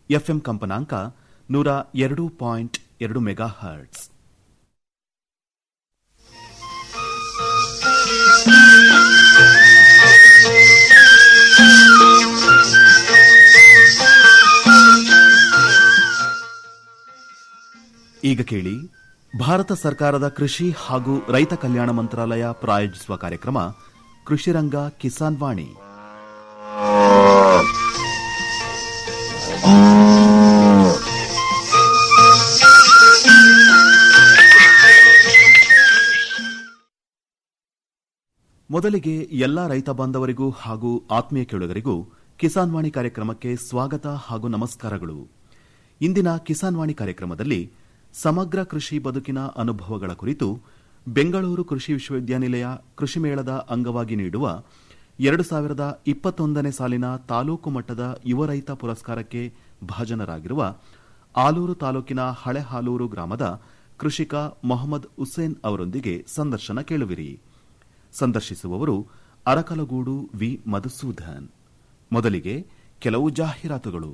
FM ಕಂಪನಾಂಕ ನೂರ ಎರಡು ಪಾಯಿಂಟ್ ಎರಡು ಮೆಗಾ ಹರ್ಟ್ಸ್ ಈಗ ಕೇಳಿ ಭಾರತ ಸರ್ಕಾರದ ಕೃಷಿ ಹಾಗೂ ರೈತ ಕಲ್ಯಾಣ ಮಂತ್ರಾಲಯ ಪ್ರಾಯೋಜಿಸುವ ಕಾರ್ಯಕ್ರಮ ಕೃಷಿರಂಗ ಕಿಸಾನ್ ವಾಣಿ ಮೊದಲಿಗೆ ಎಲ್ಲಾ ರೈತ ಬಾಂಧವರಿಗೂ ಹಾಗೂ ಆತ್ಮೀಯ ಕೇಳುಗರಿಗೂ ಕಿಸಾನ್ ವಾಣಿ ಕಾರ್ಯಕ್ರಮಕ್ಕೆ ಸ್ವಾಗತ ಹಾಗೂ ನಮಸ್ಕಾರಗಳು ಇಂದಿನ ಕಿಸಾನ್ ವಾಣಿ ಕಾರ್ಯಕ್ರಮದಲ್ಲಿ ಸಮಗ್ರ ಕೃಷಿ ಬದುಕಿನ ಅನುಭವಗಳ ಕುರಿತು ಬೆಂಗಳೂರು ಕೃಷಿ ವಿಶ್ವವಿದ್ಯಾನಿಲಯ ಕೃಷಿ ಮೇಳದ ಅಂಗವಾಗಿ ನೀಡುವ ಎರಡು ಸಾವಿರದ ಇಪ್ಪತ್ತೊಂದನೇ ಸಾಲಿನ ತಾಲೂಕು ಮಟ್ಟದ ಯುವ ರೈತ ಪುರಸ್ಕಾರಕ್ಕೆ ಭಾಜನರಾಗಿರುವ ಆಲೂರು ತಾಲೂಕಿನ ಹಳೆಹಾಲೂರು ಗ್ರಾಮದ ಕೃಷಿಕ ಮೊಹಮ್ಮದ್ ಹುಸೇನ್ ಅವರೊಂದಿಗೆ ಸಂದರ್ಶನ ಕೇಳುವಿರಿ ಸಂದರ್ಶಿಸುವವರು ಅರಕಲಗೂಡು ವಿ ಮಧುಸೂದನ್ ಮೊದಲಿಗೆ ಕೆಲವು ಜಾಹೀರಾತುಗಳು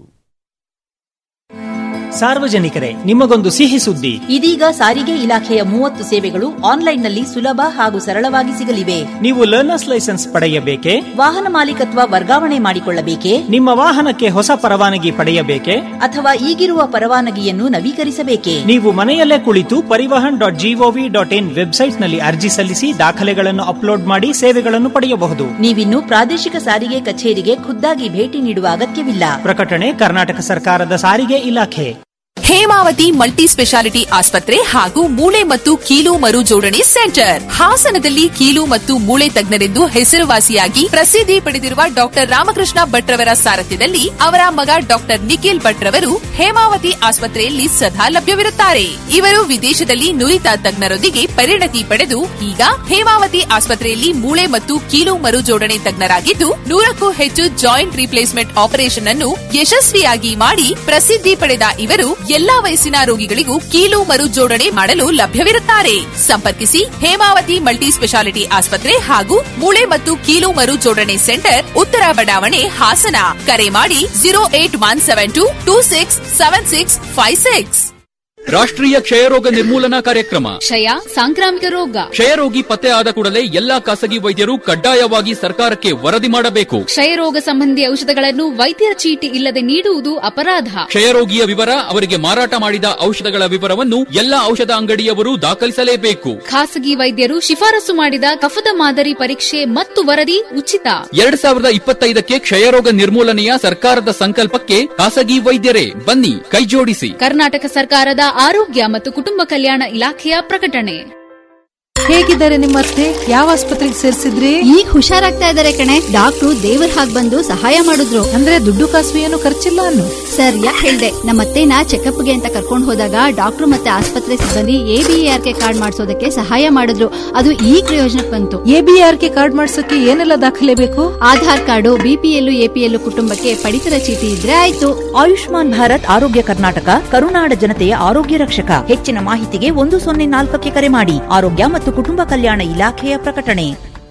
ಸಾರ್ವಜನಿಕರೇ ನಿಮಗೊಂದು ಸಿಹಿ ಸುದ್ದಿ ಇದೀಗ ಸಾರಿಗೆ ಇಲಾಖೆಯ ಮೂವತ್ತು ಸೇವೆಗಳು ಆನ್ಲೈನ್ನಲ್ಲಿ ಸುಲಭ ಹಾಗೂ ಸರಳವಾಗಿ ಸಿಗಲಿವೆ ನೀವು ಲರ್ನರ್ಸ್ ಲೈಸೆನ್ಸ್ ಪಡೆಯಬೇಕೆ ವಾಹನ ಮಾಲೀಕತ್ವ ವರ್ಗಾವಣೆ ಮಾಡಿಕೊಳ್ಳಬೇಕೆ ನಿಮ್ಮ ವಾಹನಕ್ಕೆ ಹೊಸ ಪರವಾನಗಿ ಪಡೆಯಬೇಕೆ ಅಥವಾ ಈಗಿರುವ ಪರವಾನಗಿಯನ್ನು ನವೀಕರಿಸಬೇಕೆ ನೀವು ಮನೆಯಲ್ಲೇ ಕುಳಿತು Parivahan dot gov dot in ವೆಬ್ಸೈಟ್ನಲ್ಲಿ ಅರ್ಜಿ ಸಲ್ಲಿಸಿ ದಾಖಲೆಗಳನ್ನು ಅಪ್ಲೋಡ್ ಮಾಡಿ ಸೇವೆಗಳನ್ನು ಪಡೆಯಬಹುದು ನೀವಿನ್ನು ಪ್ರಾದೇಶಿಕ ಸಾರಿಗೆ ಕಚೇರಿಗೆ ಖುದ್ದಾಗಿ ಭೇಟಿ ನೀಡುವ ಅಗತ್ಯವಿಲ್ಲ ಪ್ರಕಟಣೆ ಕರ್ನಾಟಕ ಸರ್ಕಾರದ ಸಾರಿಗೆ ಇಲಾಖೆ ಹೇಮಾವತಿ ಮಲ್ಟಿ ಸ್ಪೆಷಾಲಿಟಿ ಆಸ್ಪತ್ರೆ ಹಾಗೂ ಮೂಳೆ ಮತ್ತು ಕೀಲು ಮರು ಜೋಡಣೆ ಸೆಂಟರ್ ಹಾಸನದಲ್ಲಿ ಕೀಲು ಮತ್ತು ಮೂಳೆ ತಜ್ಞರೆಂದು ಹೆಸರುವಾಸಿಯಾಗಿ ಪ್ರಸಿದ್ಧಿ ಪಡೆದಿರುವ ಡಾಕ್ಟರ್ ರಾಮಕೃಷ್ಣ ಭಟ್ರವರ ಸಾರಥ್ಯದಲ್ಲಿ ಅವರ ಮಗ ಡಾಕ್ಟರ್ ನಿಖಿಲ್ ಭಟ್ರವರು ಹೇಮಾವತಿ ಆಸ್ಪತ್ರೆಯಲ್ಲಿ ಸದಾ ಲಭ್ಯವಿರುತ್ತಾರೆ ಇವರು ವಿದೇಶದಲ್ಲಿ ನುರಿತ ತಜ್ಞರೊಂದಿಗೆ ಪರಿಣತಿ ಪಡೆದು ಈಗ ಹೇಮಾವತಿ ಆಸ್ಪತ್ರೆಯಲ್ಲಿ ಮೂಳೆ ಮತ್ತು ಕೀಲು ಮರು ಜೋಡಣೆ ತಜ್ಞರಾಗಿದ್ದು ನೂರಕ್ಕೂ ಹೆಚ್ಚು ಜಾಯಿಂಟ್ ರಿಪ್ಲೇಸ್ಮೆಂಟ್ ಆಪರೇಷನ್ ಅನ್ನು ಯಶಸ್ವಿಯಾಗಿ ಮಾಡಿ ಪ್ರಸಿದ್ಧಿ ಪಡೆದ ಇವರು ಎಲ್ಲಾ ವಯಸ್ಸಿನ ರೋಗಿಗಳಿಗೂ ಕೀಲು ಮರು ಜೋಡಣೆ ಮಾಡಲು ಲಭ್ಯವಿರುತ್ತಾರೆ ಸಂಪರ್ಕಿಸಿ ಹೇಮಾವತಿ ಮಲ್ಟಿ ಸ್ಪೆಷಾಲಿಟಿ ಆಸ್ಪತ್ರೆ ಹಾಗೂ ಮೂಳೆ ಮತ್ತು ಕೀಲು ಮರು ಜೋಡಣೆ ಸೆಂಟರ್ ಉತ್ತರ ಬಡಾವಣೆ ಹಾಸನ ಕರೆ ಮಾಡಿ zero eight one seven two two six seven six five six ರಾಷ್ಟ್ರೀಯ ಕ್ಷಯರೋಗ ನಿರ್ಮೂಲನಾ ಕಾರ್ಯಕ್ರಮ ಕ್ಷಯ ಸಾಂಕ್ರಾಮಿಕ ರೋಗ ಕ್ಷಯರೋಗಿ ಪತ್ತೆ ಆದ ಕೂಡಲೇ ಎಲ್ಲಾ ಖಾಸಗಿ ವೈದ್ಯರು ಕಡ್ಡಾಯವಾಗಿ ಸರ್ಕಾರಕ್ಕೆ ವರದಿ ಮಾಡಬೇಕು ಕ್ಷಯರೋಗ ಸಂಬಂಧಿ ಔಷಧಗಳನ್ನು ವೈದ್ಯರ ಚೀಟಿ ಇಲ್ಲದೆ ನೀಡುವುದು ಅಪರಾಧ ಕ್ಷಯರೋಗಿಯ ವಿವರ ಅವರಿಗೆ ಮಾರಾಟ ಮಾಡಿದ ಔಷಧಗಳ ವಿವರವನ್ನು ಎಲ್ಲಾ ಔಷಧ ಅಂಗಡಿಯವರು ದಾಖಲಿಸಲೇಬೇಕು ಖಾಸಗಿ ವೈದ್ಯರು ಶಿಫಾರಸು ಮಾಡಿದ ಕಫದ ಮಾದರಿ ಪರೀಕ್ಷೆ ಮತ್ತು ವರದಿ ಉಚಿತ ಎರಡ್ ಸಾವಿರದ ಇಪ್ಪತ್ತೈದಕ್ಕೆ ಕ್ಷಯರೋಗ ನಿರ್ಮೂಲನೆಯ ಸರ್ಕಾರದ ಸಂಕಲ್ಪಕ್ಕೆ ಖಾಸಗಿ ವೈದ್ಯರೇ ಬನ್ನಿ ಕೈಜೋಡಿಸಿ ಕರ್ನಾಟಕ ಸರ್ಕಾರದ ಆರೋಗ್ಯ ಮತ್ತು ಕುಟುಂಬ ಕಲ್ಯಾಣ ಇಲಾಖೆಯ ಪ್ರಕಟಣೆ ಹೇಗಿದ್ದಾರೆ ನಿಮ್ಮ ಅತ್ತೆ ಯಾವ ಆಸ್ಪತ್ರೆಗೆ ಸೇರಿಸಿದ್ರಿ ಈಗ ಹುಷಾರಾಗ್ತಾ ಇದಾರೆ ಕಣೆ ಡಾಕ್ಟ್ರು ದೇವರ ಹಾಗ್ ಬಂದು ಸಹಾಯ ಮಾಡಿದ್ರು ಅಂದ್ರೆ ದುಡ್ಡು ಕಾಸು ಏನು ಖರ್ಚಿಲ್ಲ ಅನ್ನು ಸರ್ ಯಾಕೆ ಹೇಳ್ದೆ ನಮ್ಮತ್ತೆನ ಚೆಕಪ್ಗೆ ಅಂತ ಕರ್ಕೊಂಡು ಹೋದಾಗ ಡಾಕ್ಟ್ರು ಮತ್ತೆ ಆಸ್ಪತ್ರೆ ಸಿಬ್ಬಂದಿ ಎಬಿಆರ್ ಕೆ ಕಾರ್ಡ್ ಮಾಡಿಸೋದಕ್ಕೆ ಸಹಾಯ ಮಾಡಿದ್ರು ಅದು ಈ ಪ್ರಯೋಜನಕ್ಕೆ ಬಂತು ಎಬಿಆರ್ ಕೆ ಕಾರ್ಡ್ ಮಾಡ್ಸಕ್ಕೆ ಏನೆಲ್ಲ ದಾಖಲೆ ಬೇಕು ಆಧಾರ್ ಕಾರ್ಡು ಬಿಪಿಎಲ್ ಎಪಿಎಲ್ ಕುಟುಂಬಕ್ಕೆ ಪಡಿತರ ಚೀಟಿ ಇದ್ರೆ ಆಯ್ತು ಆಯುಷ್ಮಾನ್ ಭಾರತ್ ಆರೋಗ್ಯ ಕರ್ನಾಟಕ ಕರುನಾಡ ಜನತೆಯ ಆರೋಗ್ಯ ರಕ್ಷಕ ಹೆಚ್ಚಿನ ಮಾಹಿತಿಗೆ ಒಂದು ಸೊನ್ನೆ ನಾಲ್ಕಕ್ಕೆ ಕರೆ ಮಾಡಿ ಆರೋಗ್ಯ ಮತ್ತು ಕುಟುಂಬ ಕಲ್ಯಾಣ ಇಲಾಖೆಯ ಪ್ರಕಟಣೆ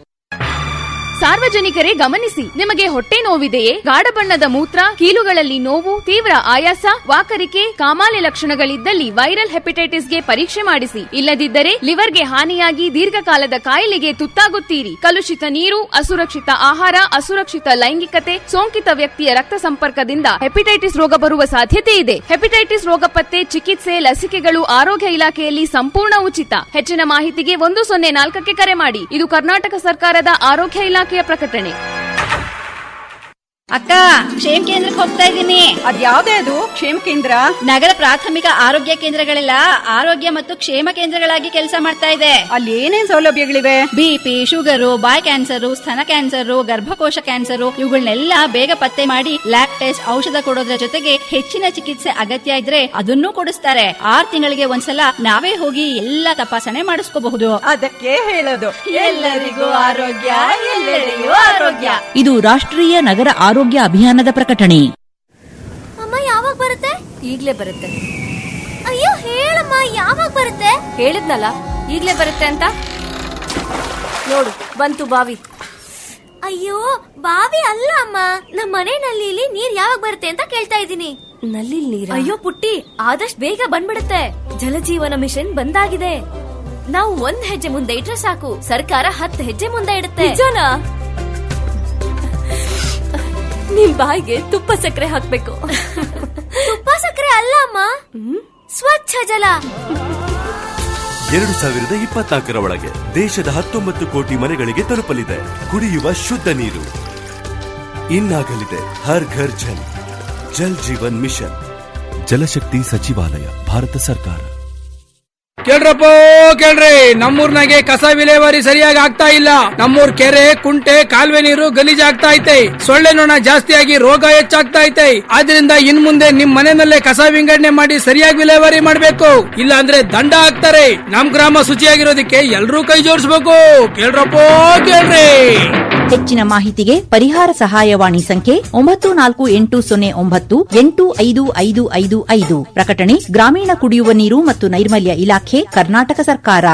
ಸಾರ್ವಜನಿಕರೇ ಗಮನಿಸಿ ನಿಮಗೆ ಹೊಟ್ಟೆ ನೋವಿದೆಯೇ ಗಾಢ ಬಣ್ಣದ ಮೂತ್ರ ಕೀಲುಗಳಲ್ಲಿ ನೋವು ತೀವ್ರ ಆಯಾಸ ವಾಕರಿಕೆ ಕಾಮಾಲೆ ಲಕ್ಷಣಗಳಿದ್ದಲ್ಲಿ ವೈರಲ್ ಹೆಪಟೈಟಿಸ್ಗೆ ಪರೀಕ್ಷೆ ಮಾಡಿಸಿ ಇಲ್ಲದಿದ್ದರೆ ಲಿವರ್ಗೆ ಹಾನಿಯಾಗಿ ದೀರ್ಘಕಾಲದ ಕಾಯಿಲೆಗೆ ತುತ್ತಾಗುತ್ತೀರಿ ಕಲುಷಿತ ನೀರು ಅಸುರಕ್ಷಿತ ಆಹಾರ ಅಸುರಕ್ಷಿತ ಲೈಂಗಿಕತೆ ಸೋಂಕಿತ ವ್ಯಕ್ತಿಯ ರಕ್ತ ಸಂಪರ್ಕದಿಂದ ಹೆಪಟೈಟಿಸ್ ರೋಗ ಬರುವ ಸಾಧ್ಯತೆ ಇದೆ ಹೆಪಟೈಟಿಸ್ ರೋಗ ಪತ್ತೆ ಚಿಕಿತ್ಸೆ ಲಸಿಕೆಗಳು ಆರೋಗ್ಯ ಇಲಾಖೆಯಲ್ಲಿ ಸಂಪೂರ್ಣ ಉಚಿತ ಹೆಚ್ಚಿನ ಮಾಹಿತಿಗೆ ಒಂದು ಸೊನ್ನೆ ನಾಲ್ಕಕ್ಕೆ ಕರೆ ಮಾಡಿ ಇದು ಕರ್ನಾಟಕ ಸರ್ಕಾರದ ಆರೋಗ್ಯ ಇಲಾಖೆಯ ಪ್ರಕಟಣೆ ಅಕ್ಕ ಕ್ಷೇಮ ಕೇಂದ್ರಕ್ಕೆ ಹೋಗ್ತಾ ಇದ್ದೀನಿ ಅದ್ಯಾವ್ದೇ ಅದು ಕ್ಷೇಮ ಕೇಂದ್ರ ನಗರ ಪ್ರಾಥಮಿಕ ಆರೋಗ್ಯ ಕೇಂದ್ರಗಳೆಲ್ಲ ಆರೋಗ್ಯ ಮತ್ತು ಕ್ಷೇಮ ಕೇಂದ್ರಗಳಾಗಿ ಕೆಲಸ ಮಾಡ್ತಾ ಇದೆ ಅಲ್ಲಿ ಏನೇನ್ ಸೌಲಭ್ಯಗಳಿವೆ ಬಿಪಿ ಶುಗರು ಬಾಯ್ ಕ್ಯಾನ್ಸರ್ ಸ್ತನ ಕ್ಯಾನ್ಸರ್ ಗರ್ಭಕೋಶ ಕ್ಯಾನ್ಸರ್ ಇವುಗಳನ್ನೆಲ್ಲ ಬೇಗ ಪತ್ತೆ ಮಾಡಿ ಲ್ಯಾಬ್ ಟೆಸ್ಟ್ ಔಷಧ ಕೊಡೋದ್ರ ಜೊತೆಗೆ ಹೆಚ್ಚಿನ ಚಿಕಿತ್ಸೆ ಅಗತ್ಯ ಇದ್ರೆ ಅದನ್ನೂ ಕೊಡಿಸ್ತಾರೆ ಆರ್ ತಿಂಗಳಿಗೆ ಒಂದ್ಸಲ ನಾವೇ ಹೋಗಿ ಎಲ್ಲ ತಪಾಸಣೆ ಮಾಡಿಸ್ಕೋಬಹುದು ಅದಕ್ಕೆ ಹೇಳೋದು ಎಲ್ಲರಿಗೂ ಆರೋಗ್ಯ ಎಲ್ಲರಿಗೂ ಆರೋಗ್ಯ ಇದು ರಾಷ್ಟ್ರೀಯ ನಗರ ಆರೋಗ್ಯ ಅಭಿಯಾನದ ಪ್ರಕಟಣೆ ಅಮ್ಮ ಯಾವಾಗ ಬರುತ್ತೆ ಈಗ್ಲೇ ಬರುತ್ತೆ ಅಯ್ಯೋ ಹೇಳಮ್ಮ ಯಾವಾಗ ಬರುತ್ತೆ ಹೇಳಿದ್ನಲ್ಲ ಈಗ್ಲೇ ಬರುತ್ತೆ ಅಂತ ನೋಡು ಬಂತು ಬಾವಿ ಅಯ್ಯೋ ಬಾವಿ ಅಲ್ಲ ಅಮ್ಮ ನಮ್ಮ ಮನೆ ನಲ್ಲಿಲಿ ನೀರ್ ಯಾವಾಗ ಬರುತ್ತೆ ಅಂತ ಕೇಳ್ತಾ ಇದ್ದೀನಿ ನಲ್ಲಿ ನೀರ ಅಯ್ಯೋ ಪುಟ್ಟಿ ಆದಷ್ಟು ಬೇಗ ಬಂದ್ಬಿಡುತ್ತೆ ಜಲಜೀವನ ಮಿಷನ್ ಬಂದಾಗಿದೆ ನಾವು ಒಂದ್ ಹೆಜ್ಜೆ ಮುಂದೆ ಇಟ್ರೆ ಸಾಕು ಸರ್ಕಾರ ಹತ್ತು ಹೆಜ್ಜೆ ಮುಂದೆ ಇಡುತ್ತೆ ನಿಜನಾ ನಿಮ್ ಬಾಯಿಗೆ ತುಪ್ಪ ಸಕ್ಕರೆ ಹಾಕ್ಬೇಕು ತುಪ್ಪ ಸಕ್ಕರೆ ಅಲ್ಲ ಅಮ್ಮ ಸ್ವಚ್ಛ ಜಲ ಎರಡು ಸಾವಿರದ ಇಪ್ಪತ್ನಾಲ್ಕರ ಒಳಗೆ ದೇಶದ ಹತ್ತೊಂಬತ್ತು ಕೋಟಿ ಮನೆಗಳಿಗೆ ತಲುಪಲಿದೆ ಕುಡಿಯುವ ಶುದ್ಧ ನೀರು ಇನ್ನಾಗಲಿದೆ ಹರ್ ಘರ್ ಜಲ್ ಜಲ್ ಜೀವನ್ ಮಿಷನ್ ಜಲಶಕ್ತಿ ಸಚಿವಾಲಯ ಭಾರತ ಸರ್ಕಾರ ಕೇಳ್ರಪ್ಪ ಕೇಳ್ರಿ ನಮ್ಮೂರ್ನಾಗೆ ಕಸ ವಿಲೇವಾರಿ ಸರಿಯಾಗಿ ಆಗ್ತಾ ಇಲ್ಲ ನಮ್ಮೂರ್ ಕೆರೆ ಕುಂಟೆ ಕಾಲುವೆ ನೀರು ಗಲೀಜಾಗ್ತಾ ಐತೆ ಸೊಳ್ಳೆ ನೊಣ ಜಾಸ್ತಿಯಾಗಿ ರೋಗ ಹೆಚ್ಚಾಗ್ತಾ ಐತೆ ಆದ್ರಿಂದ ಇನ್ ಮುಂದೆ ನಿಮ್ ಮನೆಯಲ್ಲೇ ಕಸ ವಿಂಗಡಣೆ ಮಾಡಿ ಸರಿಯಾಗಿ ವಿಲೇವಾರಿ ಮಾಡ್ಬೇಕು ಇಲ್ಲ ಅಂದ್ರೆ ದಂಡ ಹಾಕ್ತಾರೆ ನಮ್ ಗ್ರಾಮ ಶುಚಿಯಾಗಿರೋದಕ್ಕೆ ಎಲ್ರೂ ಕೈ ಜೋಡಿಸ್ಬೇಕು ಕೇಳ್ರಪ್ಪ ಕೇಳ್ರಿ ಹೆಚ್ಚಿನ ಮಾಹಿತಿಗೆ ಪರಿಹಾರ ಸಹಾಯವಾಣಿ ಸಂಖ್ಯೆ ಒಂಬತ್ತು ನಾಲ್ಕು ಎಂಟು ಸೊನ್ನೆ ಒಂಬತ್ತು ಎಂಟು ಐದು ಐದು ಐದು ಐದು ಪ್ರಕಟಣೆ ಗ್ರಾಮೀಣ ಕುಡಿಯುವ ನೀರು ಮತ್ತು ನೈರ್ಮಲ್ಯ ಇಲಾಖೆ ಕರ್ನಾಟಕ ಸರ್ಕಾರ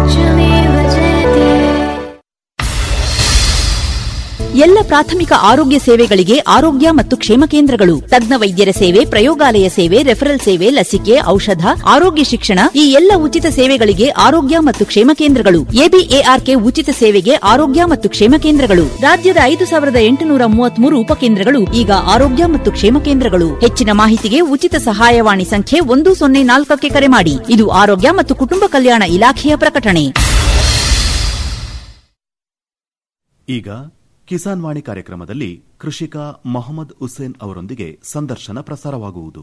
ಎಲ್ಲ ಪ್ರಾಥಮಿಕ ಆರೋಗ್ಯ ಸೇವೆಗಳಿಗೆ ಆರೋಗ್ಯ ಮತ್ತು ಕ್ಷೇಮ ಕೇಂದ್ರಗಳು ತಜ್ಞ ವೈದ್ಯರ ಸೇವೆ ಪ್ರಯೋಗಾಲಯ ಸೇವೆ ರೆಫರಲ್ ಸೇವೆ ಲಸಿಕೆ ಔಷಧ ಆರೋಗ್ಯ ಶಿಕ್ಷಣ ಈ ಎಲ್ಲ ಉಚಿತ ಸೇವೆಗಳಿಗೆ ಆರೋಗ್ಯ ಮತ್ತು ಕ್ಷೇಮ ಕೇಂದ್ರಗಳು ಎಬಿಎಆರ್ಕೆ ಉಚಿತ ಸೇವೆಗೆ ಆರೋಗ್ಯ ಮತ್ತು ಕ್ಷೇಮ ಕೇಂದ್ರಗಳು ರಾಜ್ಯದ ಐದು ಸಾವಿರದ ಎಂಟುನೂರ ಮೂವತ್ಮೂರು ಉಪಕೇಂದ್ರಗಳು ಈಗ ಆರೋಗ್ಯ ಮತ್ತು ಕ್ಷೇಮ ಕೇಂದ್ರಗಳು ಹೆಚ್ಚಿನ ಮಾಹಿತಿಗೆ ಉಚಿತ ಸಹಾಯವಾಣಿ ಸಂಖ್ಯೆ ಒಂದು ಸೊನ್ನೆ ನಾಲ್ಕಕ್ಕೆ ಕರೆ ಮಾಡಿ ಇದು ಆರೋಗ್ಯ ಮತ್ತು ಕುಟುಂಬ ಕಲ್ಯಾಣ ಇಲಾಖೆಯ ಪ್ರಕಟಣೆ ಈಗ ಕಿಸಾನ್ ವಾಣಿ ಕಾರ್ಯಕ್ರಮದಲ್ಲಿ ಕೃಷಿಕ ಮೊಹಮ್ಮದ್ ಹುಸೇನ್ ಅವರೊಂದಿಗೆ ಸಂದರ್ಶನ ಪ್ರಸಾರವಾಗುವುದು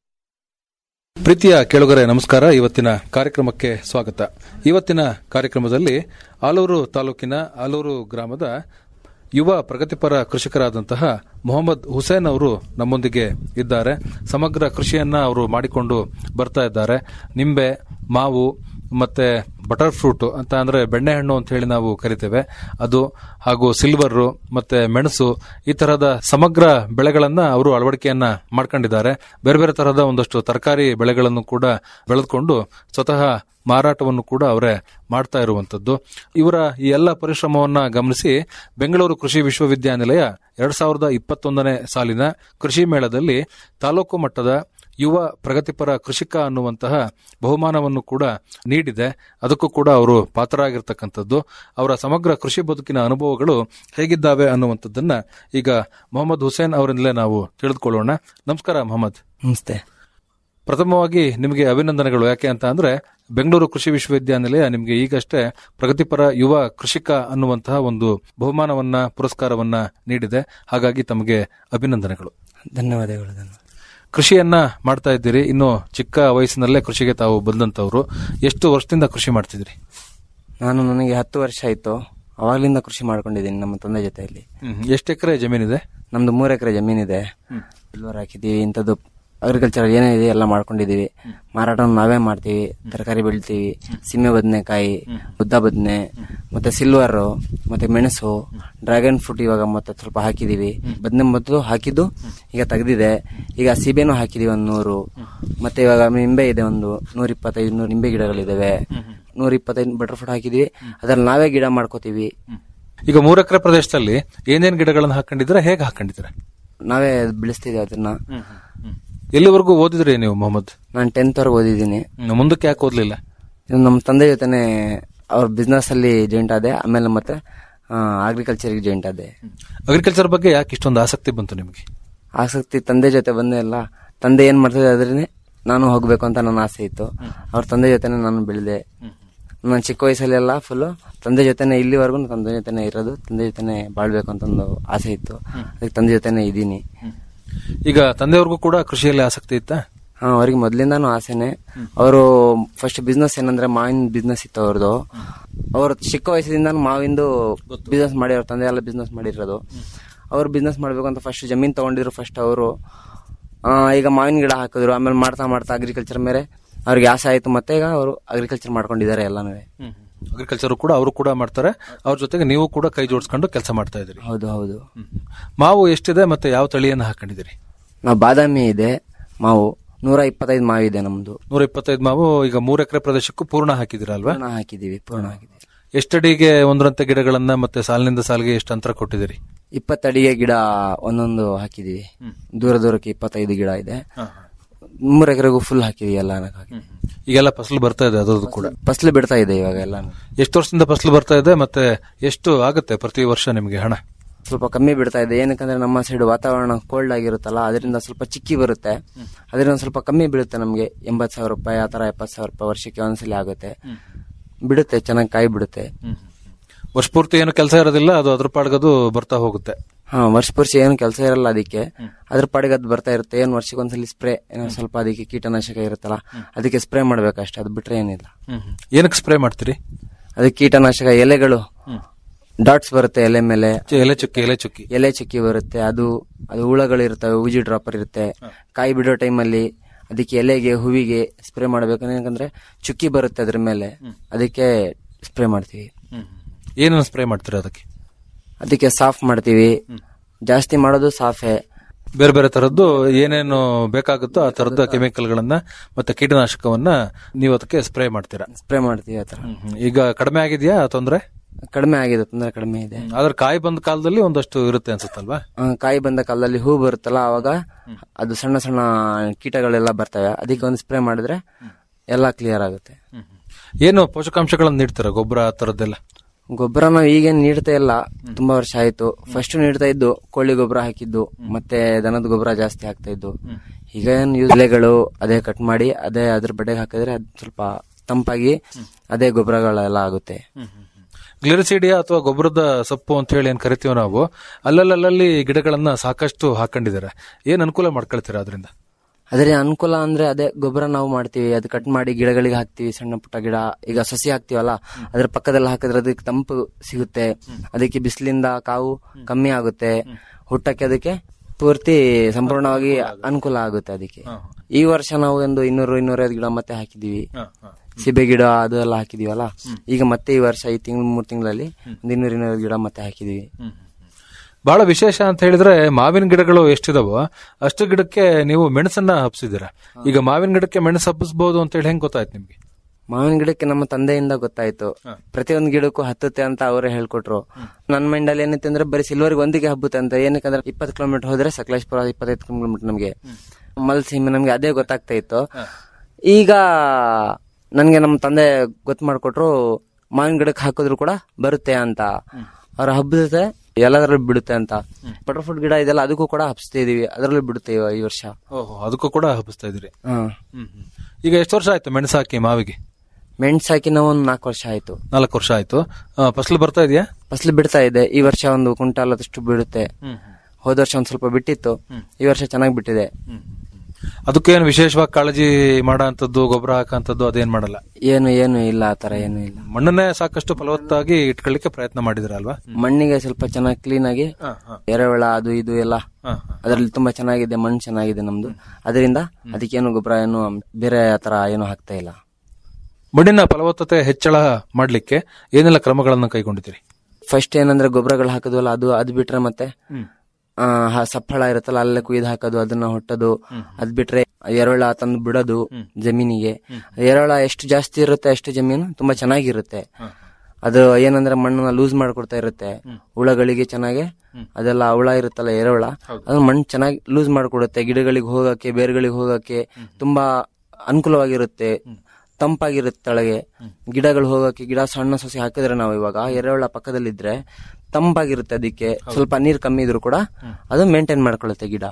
ಪ್ರೀತಿಯ ಕೇಳುಗರೆ ನಮಸ್ಕಾರ ಇವತ್ತಿನ ಕಾರ್ಯಕ್ರಮಕ್ಕೆ ಸ್ವಾಗತ ಇವತ್ತಿನ ಕಾರ್ಯಕ್ರಮದಲ್ಲಿ ಆಲೂರು ತಾಲೂಕಿನ ಆಲೂರು ಗ್ರಾಮದ ಯುವ ಪ್ರಗತಿಪರ ಕೃಷಿಕರಾದಂತಹ ಮೊಹಮ್ಮದ್ ಹುಸೇನ್ ಅವರು ನಮ್ಮೊಂದಿಗೆ ಇದ್ದಾರೆ ಸಮಗ್ರ ಕೃಷಿಯನ್ನ ಅವರು ಮಾಡಿಕೊಂಡು ಬರ್ತಾ ಇದ್ದಾರೆ ನಿಂಬೆ ಮಾವು ಮತ್ತೆ ಬಟರ್ ಫ್ರೂಟ್ ಅಂತ ಅಂದ್ರೆ ಬೆಣ್ಣೆಹಣ್ಣು ಅಂತ ಹೇಳಿ ನಾವು ಕರಿತೇವೆ ಅದು ಹಾಗೂ ಸಿಲ್ವರ್ ಮತ್ತೆ ಮೆಣಸು ಈ ತರಹದ ಸಮಗ್ರ ಬೆಳೆಗಳನ್ನ ಅವರು ಅಳವಡಿಕೆಯನ್ನ ಮಾಡ್ಕೊಂಡಿದ್ದಾರೆ ಬೇರೆ ಬೇರೆ ತರಹದ ಒಂದಷ್ಟು ತರಕಾರಿ ಬೆಳೆಗಳನ್ನು ಕೂಡ ಬೆಳೆದುಕೊಂಡು ಸ್ವತಃ ಮಾರಾಟವನ್ನು ಕೂಡ ಅವರೇ ಮಾಡ್ತಾ ಇರುವಂತದ್ದು ಇವರ ಈ ಎಲ್ಲ ಪರಿಶ್ರಮವನ್ನ ಗಮನಿಸಿ ಬೆಂಗಳೂರು ಕೃಷಿ ವಿಶ್ವವಿದ್ಯಾನಿಲಯ ಎರಡ್ ಸಾವಿರದ ಇಪ್ಪತ್ತೊಂದನೇ ಸಾಲಿನ ಕೃಷಿ ಮೇಳದಲ್ಲಿ ತಾಲೂಕು ಮಟ್ಟದ ಯುವ ಪ್ರಗತಿಪರ ಕೃಷಿಕ ಅನ್ನುವಂತಹ ಬಹುಮಾನವನ್ನು ಕೂಡ ನೀಡಿದೆ ಅದಕ್ಕೂ ಕೂಡ ಅವರು ಪಾತ್ರರಾಗಿರ್ತಕ್ಕಂಥದ್ದು ಅವರ ಸಮಗ್ರ ಕೃಷಿ ಬದುಕಿನ ಅನುಭವಗಳು ಹೇಗಿದ್ದಾವೆ ಅನ್ನುವಂಥದ್ದನ್ನ ಈಗ ಮೊಹಮ್ಮದ್ ಹುಸೇನ್ ಅವರಿಂದಲೇ ನಾವು ತಿಳಿದುಕೊಳ್ಳೋಣ ನಮಸ್ಕಾರ ಮೊಹಮ್ಮದ್ ನಮಸ್ತೆ ಪ್ರಥಮವಾಗಿ ನಿಮಗೆ ಅಭಿನಂದನೆಗಳು ಯಾಕೆ ಅಂತ ಅಂದ್ರೆ ಬೆಂಗಳೂರು ಕೃಷಿ ವಿಶ್ವವಿದ್ಯಾನಿಲಯ ನಿಮಗೆ ಈಗಷ್ಟೇ ಪ್ರಗತಿಪರ ಯುವ ಕೃಷಿಕ ಅನ್ನುವಂತಹ ಒಂದು ಬಹುಮಾನವನ್ನ ಪುರಸ್ಕಾರವನ್ನ ನೀಡಿದೆ ಹಾಗಾಗಿ ತಮಗೆ ಅಭಿನಂದನೆಗಳು ಧನ್ಯವಾದಗಳು ಧನ್ಯವಾದ ಕೃಷಿಯನ್ನ ಮಾಡ್ತಾ ಇದ್ದೀರಿ ಇನ್ನು ಚಿಕ್ಕ ವಯಸ್ಸಿನಲ್ಲೇ ಕೃಷಿಗೆ ತಾವು ಬಂದಂತವ್ರು ಎಷ್ಟು ವರ್ಷದಿಂದ ಕೃಷಿ ಮಾಡ್ತಿದ್ರಿ ನಾನು ನನಗೆ ಹತ್ತು ವರ್ಷ ಆಯ್ತು ಅವಾಗ್ಲಿಂದ ಕೃಷಿ ಮಾಡ್ಕೊಂಡಿದ್ದೀನಿ ನಮ್ಮ ತಂದೆ ಜೊತೆಯಲ್ಲಿ ಎಷ್ಟು ಎಕರೆ ಜಮೀನಿದೆ ನಮ್ದು ಮೂರು ಎಕರೆ ಜಮೀನಿದೆ ಸಿಲ್ವರ್ ಹಾಕಿದೀವಿ ಇಂಥದ್ದು ಅಗ್ರಿಕಲ್ಚರ್ ಏನೇನಿದೆ ಎಲ್ಲ ಮಾಡ್ಕೊಂಡಿದೀವಿ ಮಾರಾಟ ನಾವೇ ಮಾಡ್ತೀವಿ ತರಕಾರಿ ಬೆಳಿತೀವಿ ಸೀಮೆ ಬದನೆಕಾಯಿ ಉದ್ದ ಬದನೆ ಮತ್ತೆ ಸಿಲ್ವರ್ ಮತ್ತೆ ಮೆಣಸು ಡ್ರ್ಯಾಗನ್ ಫ್ರೂಟ್ ಇವಾಗ ಮತ್ತೆ ಸ್ವಲ್ಪ ಹಾಕಿದೀವಿ ಬದನೆ ಮೊದಲು ಹಾಕಿದ್ದು ಈಗ ತೆಗ್ದಿದೆ ಈಗ ಸೀಬೆನೂ ಹಾಕಿದೀವಿ ಒಂದು ನೂರು ಮತ್ತೆ ಇವಾಗ ನಿಂಬೆ ಇದೆ ಒಂದು ನೂರ ಇಪ್ಪತ್ತೈದು ನೂರು ನಿಂಬೆ ಗಿಡಗಳಿದಾವೆ ನೂರ ಇಪ್ಪತ್ತೈದು ಬಟರ್ ಫ್ರೂಟ್ ಹಾಕಿದೀವಿ ಅದ್ರಲ್ಲಿ ನಾವೇ ಗಿಡ ಮಾಡ್ಕೋತೀವಿ ಈಗ ಮೂರು ಎಕರೆ ಪ್ರದೇಶದಲ್ಲಿ ಏನೇನ್ ಗಿಡಗಳನ್ನು ಹಾಕೊಂಡಿದ್ರೆ ಹೇಗೆ ಹಾಕೊಂಡಿದ್ರೆ ನಾವೇ ಬೆಳೆಸ್ತಿದ್ದೀವಿ ಅದನ್ನ ಎಲ್ಲಿವರೆಗೂ ಓದಿದ್ರಿ ನೀವು ಮೊಹಮ್ಮದ್ ನಾನು ಟೆಂತ್ ವರೆಗೆ ಓದಿದ್ದೀನಿ ಮುಂದಕ್ಕೆ ಯಾಕೆ ಓದ್ಲಿಲ್ಲ ಇದು ನಮ್ಮ ತಂದೆ ಜೊತೆನೆ ಅವ್ರ ಬಿಸ್ನೆಸ್ ಅಲ್ಲಿ ಜಾಯಿಂಟ್ ಆದೆ ಆಮೇಲೆ ಮತ್ತೆ ಅಗ್ರಿಕಲ್ಚರ್ಗೆ ಜಾಯಿಂಟ್ ಆದೆ ಅಗ್ರಿಕಲ್ಚರ್ ಬಗ್ಗೆ ಯಾಕೆ ಇಷ್ಟೊಂದು ಆಸಕ್ತಿ ಬಂತು ನಿಮಗೆ ಆಸಕ್ತಿ ತಂದೆ ಜೊತೆ ಬಂದೇ ಇಲ್ಲ ತಂದೆ ಏನ್ ಮಾಡ್ತಿದ್ದೆ ಅದ್ರೇ ನಾನು ಹೋಗ್ಬೇಕು ಅಂತ ನನ್ನ ಆಸೆ ಇತ್ತು ಅವ್ರ ತಂದೆ ಜೊತೆನೆ ನಾನು ಬೆಳೆದೆ ನಾನು ಚಿಕ್ಕ ವಯಸ್ಸಲ್ಲೆಲ್ಲ ಫುಲ್ ತಂದೆ ಜೊತೆನೆ ಇಲ್ಲಿವರೆಗೂ ತಂದೆ ಜೊತೆನೆ ಇರೋದು ತಂದೆ ಜೊತೆನೆ ಬಾಳ್ಬೇಕು ಅಂತ ಒಂದು ಆಸೆ ಇತ್ತು ಅದಕ್ಕೆ ತಂದೆ ಜೊತೆನೆ ಇದ್ದೀನಿ ಈಗ ತಂದೆಯವ್ರಿಗೂ ಕೂಡ ಕೃಷಿಯಲ್ಲಿ ಆಸಕ್ತಿ ಇತ್ತಾ ಹಾ ಅವ್ರಿಗೆ ಮೊದ್ಲಿಂದಾನು ಆಸೆನೆ ಅವರು ಫಸ್ಟ್ ಬಿಸ್ನೆಸ್ ಏನಂದ್ರೆ ಮಾವಿನ ಬಿಸ್ನೆಸ್ ಇತ್ತು ಅವ್ರದ್ದು ಅವ್ರ ಚಿಕ್ಕ ವಯಸ್ಸಿಂದ ಮಾವಿಂದು ಬಿಸ್ನೆಸ್ ಮಾಡಿ ಅವ್ರ ತಂದೆ ಎಲ್ಲ ಬಿಸ್ನೆಸ್ ಮಾಡಿರೋದು ಅವ್ರು ಬಿಸ್ನೆಸ್ ಮಾಡ್ಬೇಕು ಅಂತ ಫಸ್ಟ್ ಜಮೀನ್ ತಗೊಂಡಿದ್ರು ಫಸ್ಟ್ ಅವರು ಈಗ ಮಾವಿನ ಗಿಡ ಹಾಕಿದ್ರು ಆಮೇಲೆ ಮಾಡ್ತಾ ಮಾಡ್ತಾ ಅಗ್ರಿಕಲ್ಚರ್ ಮೇಲೆ ಅವ್ರಿಗೆ ಆಸೆ ಆಯ್ತು ಮತ್ತೆ ಈಗ ಅವರು ಅಗ್ರಿಕಲ್ಚರ್ ಮಾಡ್ಕೊಂಡಿದ್ದಾರೆ ಎಲ್ಲಾನು ಅಗ್ರಿಕಲ್ಚರ್ ಕೂಡ ಅವರು ಕೂಡ ಮಾಡ್ತಾರೆ ಅವ್ರ ಜೊತೆಗೆ ನೀವು ಕೂಡ ಕೈ ಜೋಡಿಸ್ಕೊಂಡು ಕೆಲಸ ಮಾಡ್ತಾ ಇದ್ದೀರಿ ಹೌದು ಹೌದು ಮಾವು ಎಷ್ಟಿದೆ ಮತ್ತೆ ಯಾವ ತಳಿಯನ್ನು ಹಾಕೊಂಡಿದ್ದೀರಿ ನಾವು ಬಾದಾಮಿ ಇದೆ ಮಾವು ನೂರ ಇಪ್ಪತ್ತೈದು ಮಾವು ಇದೆ ನಮ್ದು ನೂರ ಇಪ್ಪತ್ತೈದು ಮಾವು ಈಗ ಮೂರು ಎಕರೆ ಪ್ರದೇಶಕ್ಕೂ ಪೂರ್ಣ ಹಾಕಿದಿರ ಅಲ್ವಾ ಪೂರ್ಣ ಹಾಕಿದೀವಿ ಪೂರ್ಣ ಹಾಕಿದೀವಿ ಎಷ್ಟಡಿಗೆ ಒಂದರಂತೆ ಗಿಡಗಳನ್ನ ಮತ್ತೆ ಸಾಲಿನಿಂದ ಸಾಲಿಗೆ ಎಷ್ಟು ಅಂತರ ಕೊಟ್ಟಿದ್ದೀರಿ ಇಪ್ಪತ್ತಡಿಗೆ ಗಿಡ ಒಂದೊಂದು ಹಾಕಿದೀವಿ ದೂರ ದೂರಕ್ಕೆ ಇಪ್ಪತ್ತೈದು ಗಿಡ ಇದೆ ಮೂರ್ ಎಕರೆಗೂ ಫುಲ್ ಹಾಕಿದೀವಿ ಎಲ್ಲ ಈಗೆಲ್ಲ ಫಸಲು ಬರ್ತಾ ಇದೆ ಅದ್ರದ್ದು ಕೂಡ ಫಸಲು ಬಿಡ್ತಾ ಇದೆ ಇವಾಗ ಎಲ್ಲ ಎಷ್ಟು ವರ್ಷದಿಂದ ಫಸಲು ಬರ್ತಾ ಇದೆ ಮತ್ತೆ ಎಷ್ಟು ಆಗುತ್ತೆ ಪ್ರತಿ ವರ್ಷ ನಿಮಗೆ ಹಣ ಸ್ವಲ್ಪ ಕಮ್ಮಿ ಬಿಡ್ತಾ ಇದೆ ಏನಕ್ಕಂದ್ರೆ ನಮ್ಮ ಸೈಡ್ ವಾತಾವರಣ ಕೋಲ್ಡ್ ಆಗಿರುತ್ತಲ್ಲ ಅದರಿಂದ ಸ್ವಲ್ಪ ಚಿಕ್ಕಿ ಬರುತ್ತೆ ಅದರಿಂದ ಸ್ವಲ್ಪ ಕಮ್ಮಿ ಬೀಳುತ್ತೆ ನಮಗೆ ಎಂಬತ್ ಸಾವಿರ ರೂಪಾಯಿ ಆ ತರ ಎಪ್ಪತ್ ಸಾವಿರ ರೂಪಾಯಿ ವರ್ಷಕ್ಕೆ ಒಂದ್ಸಲಿ ಆಗುತ್ತೆ ಬಿಡುತ್ತೆ ಚೆನ್ನಾಗಿ ಕಾಯಿ ಬಿಡುತ್ತೆ ವರ್ಷ ಪೂರ್ತಿ ಏನು ಕೆಲಸ ಇರೋದಿಲ್ಲ ಅದು ಅದ್ರ ಪಾಡ್ಗದು ಬರ್ತಾ ಹೋಗುತ್ತೆ ಹಾ ವರ್ಷ ವರ್ಷ ಏನು ಕೆಲಸ ಇರಲ್ಲ ಅದಕ್ಕೆ ಅದ್ರ ಪಾಡಿಗೆ ಅದು ಬರ್ತಾ ಇರುತ್ತೆ ಏನ್ ವರ್ಷಕ್ಕೆ ಒಂದ್ಸಲಿ ಸ್ಪ್ರೇ ಏನೋ ಸ್ವಲ್ಪ ಅದಕ್ಕೆ ಕೀಟನಾಶಕ ಇರುತ್ತಲ್ಲ ಅದಕ್ಕೆ ಸ್ಪ್ರೇ ಮಾಡ್ಬೇಕಷ್ಟೇ ಅದು ಬಿಟ್ರೆ ಏನಿಲ್ಲ ಏನಕ್ಕೆ ಸ್ಪ್ರೇ ಮಾಡ್ತೀರಿ ಅದಕ್ಕೆ ಕೀಟನಾಶಕ ಎಲೆಗಳು ಡಾಟ್ಸ್ ಬರುತ್ತೆ ಎಲೆ ಮೇಲೆ ಎಲೆ ಚುಕ್ಕಿ ಎಲೆ ಚುಕ್ಕಿ ಎಲೆ ಚುಕ್ಕಿ ಬರುತ್ತೆ ಅದು ಅದು ಹುಳಗಳು ಇರ್ತವೆ ಉಜಿ ಡ್ರಾಪರ್ ಇರುತ್ತೆ ಕಾಯಿ ಬಿಡೋ ಟೈಮಲ್ಲಿ ಅದಕ್ಕೆ ಎಲೆಗೆ ಹೂವಿಗೆ ಸ್ಪ್ರೇ ಮಾಡ್ಬೇಕು ಯಾಕಂದ್ರೆ ಚುಕ್ಕಿ ಬರುತ್ತೆ ಅದ್ರ ಮೇಲೆ ಅದಕ್ಕೆ ಸ್ಪ್ರೇ ಮಾಡ್ತೀವಿ ಏನನ್ನು ಸ್ಪ್ರೇ ಮಾಡ್ತೀರಾ ಅದಕ್ಕೆ ಅದಕ್ಕೆ ಸಾಫ್ ಮಾಡ್ತೀವಿ ಜಾಸ್ತಿ ಮಾಡೋದು ಸಾಫೆ ಬೇರೆ ಬೇರೆ ತರದ್ದು ಏನೇನು ಬೇಕಾಗುತ್ತೋ ಆ ತರದ ಕೆಮಿಕಲ್ ಗಳನ್ನ ಮತ್ತೆ ಕೀಟನಾಶಕವನ್ನ ನೀವು ಅದಕ್ಕೆ ಸ್ಪ್ರೇ ಮಾಡ್ತೀರಾ ಸ್ಪ್ರೇ ಮಾಡ್ತೀವಿ ಆತರ ಈಗ ಕಡಿಮೆ ಆಗಿದೆಯಾ ತೊಂದ್ರೆ ಕಡಿಮೆ ಆಗಿದೆ ತೊಂದರೆ ಕಡಿಮೆ ಇದೆ ಆದ್ರೆ ಕಾಯಿ ಬಂದ ಕಾಲದಲ್ಲಿ ಒಂದಷ್ಟು ಇರುತ್ತೆ ಅನ್ಸುತ್ತಲ್ವಾ ಆ, ಕಾಯಿ ಬಂದ ಕಾಲದಲ್ಲಿ ಹೂ ಬರುತ್ತಲ್ಲ ಅವಾಗ ಅದು ಸಣ್ಣ ಸಣ್ಣ ಕೀಟಗಳೆಲ್ಲ ಬರ್ತವೆ ಅದಕ್ಕೆ ಒಂದು ಸ್ಪ್ರೇ ಮಾಡಿದ್ರೆ ಎಲ್ಲ ಕ್ಲಿಯರ್ ಆಗುತ್ತೆ ಏನು ಪೋಷಕಾಂಶಗಳನ್ನ ನೀಡ್ತೀರಾ ಗೊಬ್ಬರ ಆ ತರದ್ದೆಲ್ಲ ಗೊಬ್ಬರ ನಾವು ಈಗೇನ್ ನೀಡ್ತಾ ಇಲ್ಲ ತುಂಬಾ ವರ್ಷ ಆಯ್ತು ಫಸ್ಟ್ ನೀಡ್ತಾ ಇದ್ದು ಕೋಳಿ ಗೊಬ್ಬರ ಹಾಕಿದ್ದು ಮತ್ತೆ ದನದ ಗೊಬ್ಬರ ಜಾಸ್ತಿ ಹಾಕ್ತಾ ಇದ್ದು ಈಗ ಏನ್ ಯೂಸ್ ಎಲೆಗಳು ಅದೇ ಕಟ್ ಮಾಡಿ ಅದೇ ಅದ್ರ ಬಡ್ಡೆಗೆ ಹಾಕಿದ್ರೆ ಅದು ಸ್ವಲ್ಪ ತಂಪಾಗಿ ಅದೇ ಗೊಬ್ಬರಗಳೆಲ್ಲ ಆಗುತ್ತೆ ಗ್ಲಿರಿಸಿಡಿಯಾ ಅಥವಾ ಗೊಬ್ಬರದ ಸೊಪ್ಪು ಅಂತ ಹೇಳಿ ಏನ್ ಕರಿತೀವಿ ನಾವು ಅಲ್ಲಲ್ಲಲ್ಲಿ ಗಿಡಗಳನ್ನ ಸಾಕಷ್ಟು ಹಾಕೊಂಡಿದ್ದಾರೆ ಏನ್ ಅನುಕೂಲ ಮಾಡ್ಕೊಳ್ತೀರಾ ಅದರಿಂದ ಅದ್ರ ಅನುಕೂಲ ಅಂದ್ರೆ ಅದೇ ಗೊಬ್ಬರ ನಾವು ಮಾಡ್ತೀವಿ ಅದು ಕಟ್ ಮಾಡಿ ಗಿಡಗಳಿಗೆ ಹಾಕ್ತಿವಿ ಸಣ್ಣ ಪುಟ್ಟ ಗಿಡ ಈಗ ಸಸಿ ಹಾಕ್ತಿವಲ್ಲ ಅದ್ರ ಪಕ್ಕದಲ್ಲಿ ಹಾಕಿದ್ರೆ ಅದಕ್ಕೆ ತಂಪು ಸಿಗುತ್ತೆ ಅದಕ್ಕೆ ಬಿಸಿಲಿಂದ ಕಾವು ಕಮ್ಮಿ ಆಗುತ್ತೆ ಹುಟ್ಟಕ್ಕೆ ಅದಕ್ಕೆ ಪೂರ್ತಿ ಸಂಪೂರ್ಣವಾಗಿ ಅನುಕೂಲ ಆಗುತ್ತೆ ಅದಕ್ಕೆ ಈ ವರ್ಷ ನಾವು ಒಂದು ಇನ್ನೂರು ಇನ್ನೂರೈದು ಗಿಡ ಮತ್ತೆ ಹಾಕಿದೀವಿ ಸಿಬೆ ಗಿಡ ಅದು ಎಲ್ಲ ಹಾಕಿದೀವಲ್ಲ ಈಗ ಮತ್ತೆ ಈ ವರ್ಷ ಈ ತಿಂಗಳು ಮೂರ್ ತಿಂಗಳಲ್ಲಿ ಒಂದು ಇನ್ನೂರು ಇನ್ನೂರೈದು ಗಿಡ ಮತ್ತೆ ಹಾಕಿದೀವಿ ಬಹಳ ವಿಶೇಷ ಅಂತ ಹೇಳಿದ್ರೆ ಮಾವಿನ ಗಿಡಗಳು ಎಷ್ಟಿದಾವೋ ಅಷ್ಟು ಗಿಡಕ್ಕೆ ನೀವು ಮೆಣಸನ್ನ ಹಬ್ಸಿದ್ದೀರಾ ಈಗ ಮಾವಿನ ಗಿಡಕ್ಕೆ ಮೆಣಸು ಹಬ್ಬಿಸಬಹುದು ಅಂತ ಹೇಳಿ ಹೆಂಗ್ ಗೊತ್ತಾಯ್ತು ನಿಮ್ಗೆ ಮಾವಿನ ಗಿಡಕ್ಕೆ ನಮ್ಮ ತಂದೆಯಿಂದ ಗೊತ್ತಾಯ್ತು ಪ್ರತಿಯೊಂದು ಗಿಡಕ್ಕೂ ಹತ್ತುತ್ತೆ ಅಂತ ಅವರೇ ಹೇಳ್ಕೊಟ್ರು ನನ್ನ ಮೈಂಡ್ ಅಲ್ಲಿ ಏನೈತೆ ಅಂದ್ರೆ ಬರೀ ಸಿಲ್ವರ್ಗೆ ಒಂದಿಗೆ ಹಬ್ಬುತ್ತೆ ಅಂತ ಏನಕ್ಕಂದ್ರೆ ಇಪ್ಪತ್ತು ಕಿಲೋಮೀಟರ್ ಹೋದ್ರೆ ಸಕಲೇಶ್ಪುರ ಇಪ್ಪತ್ತೈದು ಕಿಲೋಮೀಟರ್ ನಮಗೆ ಮಲ್ಸೀಮೆ ನಮ್ಗೆ ಅದೇ ಗೊತ್ತಾಗ್ತಾ ಇತ್ತು ಈಗ ನನ್ಗೆ ನಮ್ಮ ತಂದೆ ಗೊತ್ತು ಮಾಡ್ಕೊಟ್ರು ಮಾವಿನ ಗಿಡಕ್ಕೆ ಹಾಕಿದ್ರು ಕೂಡ ಬರುತ್ತೆ ಅಂತ ಅವ್ರ ಹಬ್ಬದ ಎಲ್ಲದರಲ್ಲೂ ಬಿಡುತ್ತೆ ಅಂತ ಬಟರ್ ಫ್ರೂಟ್ ಗಿಡ ಇದೆಲ್ಲ ಅದಕ್ಕೂ ಕೂಡ ಹಬ್ಸ್ತಾ ಇದೀವಿ ಅದರಲ್ಲೂ ಬಿಡುತ್ತೆ ಇವ- ಈ ವರ್ಷ ಓಹೋ ಅದಕ್ಕೂ ಕೂಡ ಹಬ್ಬಿಸ್ತಾ ಇದ್ರಿ ಹ್ಮ್ ಈಗ ಎಷ್ಟು ವರ್ಷ ಆಯ್ತು ಮೆಣಸು ಹಾಕಿ ಮಾವಿಗೆ ಮೆಣಸು ಹಾಕಿ ನಾವು ಒಂದು ನಾಲ್ಕು ವರ್ಷ ಆಯ್ತು ನಾಲ್ಕು ವರ್ಷ ಆಯ್ತು ಆ, ಫಸಲು ಬರ್ತಾ ಇದೆಯಾ ಫಸಲು ಬಿಡ್ತಾ ಇದೆ ಈ ವರ್ಷ ಒಂದು ಕುಂಟಾಲ್ ಅದಷ್ಟು ಬಿಡುತ್ತೆ ಹೋದ ವರ್ಷ ಒಂದ್ ಸ್ವಲ್ಪ ಬಿಟ್ಟಿತ್ತು ಈ ವರ್ಷ ಚೆನ್ನಾಗಿ ಬಿಟ್ಟಿದೆ ಅದಕ್ಕೇನು ವಿಶೇಷವಾಗಿ ಕಾಳಜಿ ಮಾಡೋ ಗೊಬ್ಬರ ಹಾಕಂತದ್ದು ಅದೇನ್ ಮಾಡಲ್ಲ ಏನು ಏನು ಇಲ್ಲ ಆತರ ಏನು ಇಲ್ಲ ಮಣ್ಣನ್ನೇ ಸಾಕಷ್ಟು ಫಲವತ್ತಾಗಿ ಇಟ್ಕೊಳ್ಳಿಕ್ಕೆ ಪ್ರಯತ್ನ ಮಾಡಿದಿರಲ್ವಾ ಮಣ್ಣಿಗೆ ಸ್ವಲ್ಪ ಚೆನ್ನಾಗಿ ಕ್ಲೀನ್ ಆಗಿ ಎರೆಹುಳ ಅದು ಇದು ಎಲ್ಲ ಅದರಲ್ಲಿ ತುಂಬಾ ಚೆನ್ನಾಗಿದೆ ಮಣ್ಣು ಚೆನ್ನಾಗಿದೆ ನಮ್ದು ಅದರಿಂದ ಅದಕ್ಕೇನು ಗೊಬ್ಬರ ಏನು ಬೇರೆ ಆತರ ಏನು ಹಾಕ್ತಾ ಇಲ್ಲ ಮಣ್ಣಿನ ಫಲವತ್ತತೆ ಹೆಚ್ಚಳ ಮಾಡ್ಲಿಕ್ಕೆ ಏನೆಲ್ಲ ಕ್ರಮಗಳನ್ನು ಕೈಗೊಂಡಿದ್ದೀರಿ ಫಸ್ಟ್ ಏನಂದ್ರೆ ಗೊಬ್ಬರಗಳು ಹಾಕಿದ್ವಲ್ಲ ಅದು ಅದು ಬಿಟ್ರೆ ಮತ್ತೆ ಆ, ಹ- ಸಪ್ಪಳ ಇರುತ್ತಲ್ಲ ಅಲ್ಲೇ ಕುಯ್ದು ಹಾಕೋದು ಅದನ್ನ ಹೊಟ್ಟೋದು ಅದ್ ಬಿಟ್ರೆ ಎರೆಹುಳ ತಂದು ಬಿಡೋದು ಜಮೀನಿಗೆ ಎರೆಹುಳ ಎಷ್ಟು ಜಾಸ್ತಿ ಇರುತ್ತೆ ಅಷ್ಟು ಜಮೀನು ತುಂಬಾ ಚೆನ್ನಾಗಿರುತ್ತೆ ಅದು ಏನಂದ್ರೆ ಮಣ್ಣನ್ನ ಲೂಸ್ ಮಾಡ್ಕೊಡ್ತಾ ಇರುತ್ತೆ ಹುಳಗಳಿಗೆ ಚೆನ್ನಾಗಿ ಅದೆಲ್ಲ ಹುಳ ಇರುತ್ತಲ್ಲ ಎರೆಹುಳ ಅದು ಮಣ್ಣು ಚೆನ್ನಾಗಿ ಲೂಸ್ ಮಾಡ್ಕೊಡುತ್ತೆ ಗಿಡಗಳಿಗೆ ಹೋಗಕ್ಕೆ ಬೇರ್ಗಳಿಗೆ ಹೋಗಕ್ಕೆ ತುಂಬಾ ಅನುಕೂಲವಾಗಿರುತ್ತೆ ತಂಪಾಗಿರುತ್ತೆ ತಳಗೆ ಗಿಡಗಳು ಹೋಗಕ್ಕೆ ಗಿಡ ಸಣ್ಣ ಸಸಿ ಹಾಕಿದ್ರೆ ನಾವು ಇವಾಗ ಎರೆಹುಳ ಪಕ್ಕದಲ್ಲಿದ್ರೆ ತಂಪಾಗಿರುತ್ತೆ ಅದಕ್ಕೆ ಸ್ವಲ್ಪ ನೀರ್ ಕಮ್ಮಿ ಇದ್ರು ಕೂಡ ಅದು ಮೇಂಟೈನ್ ಮಾಡ್ಕೊಳ್ಳುತ್ತೆ ಗಿಡ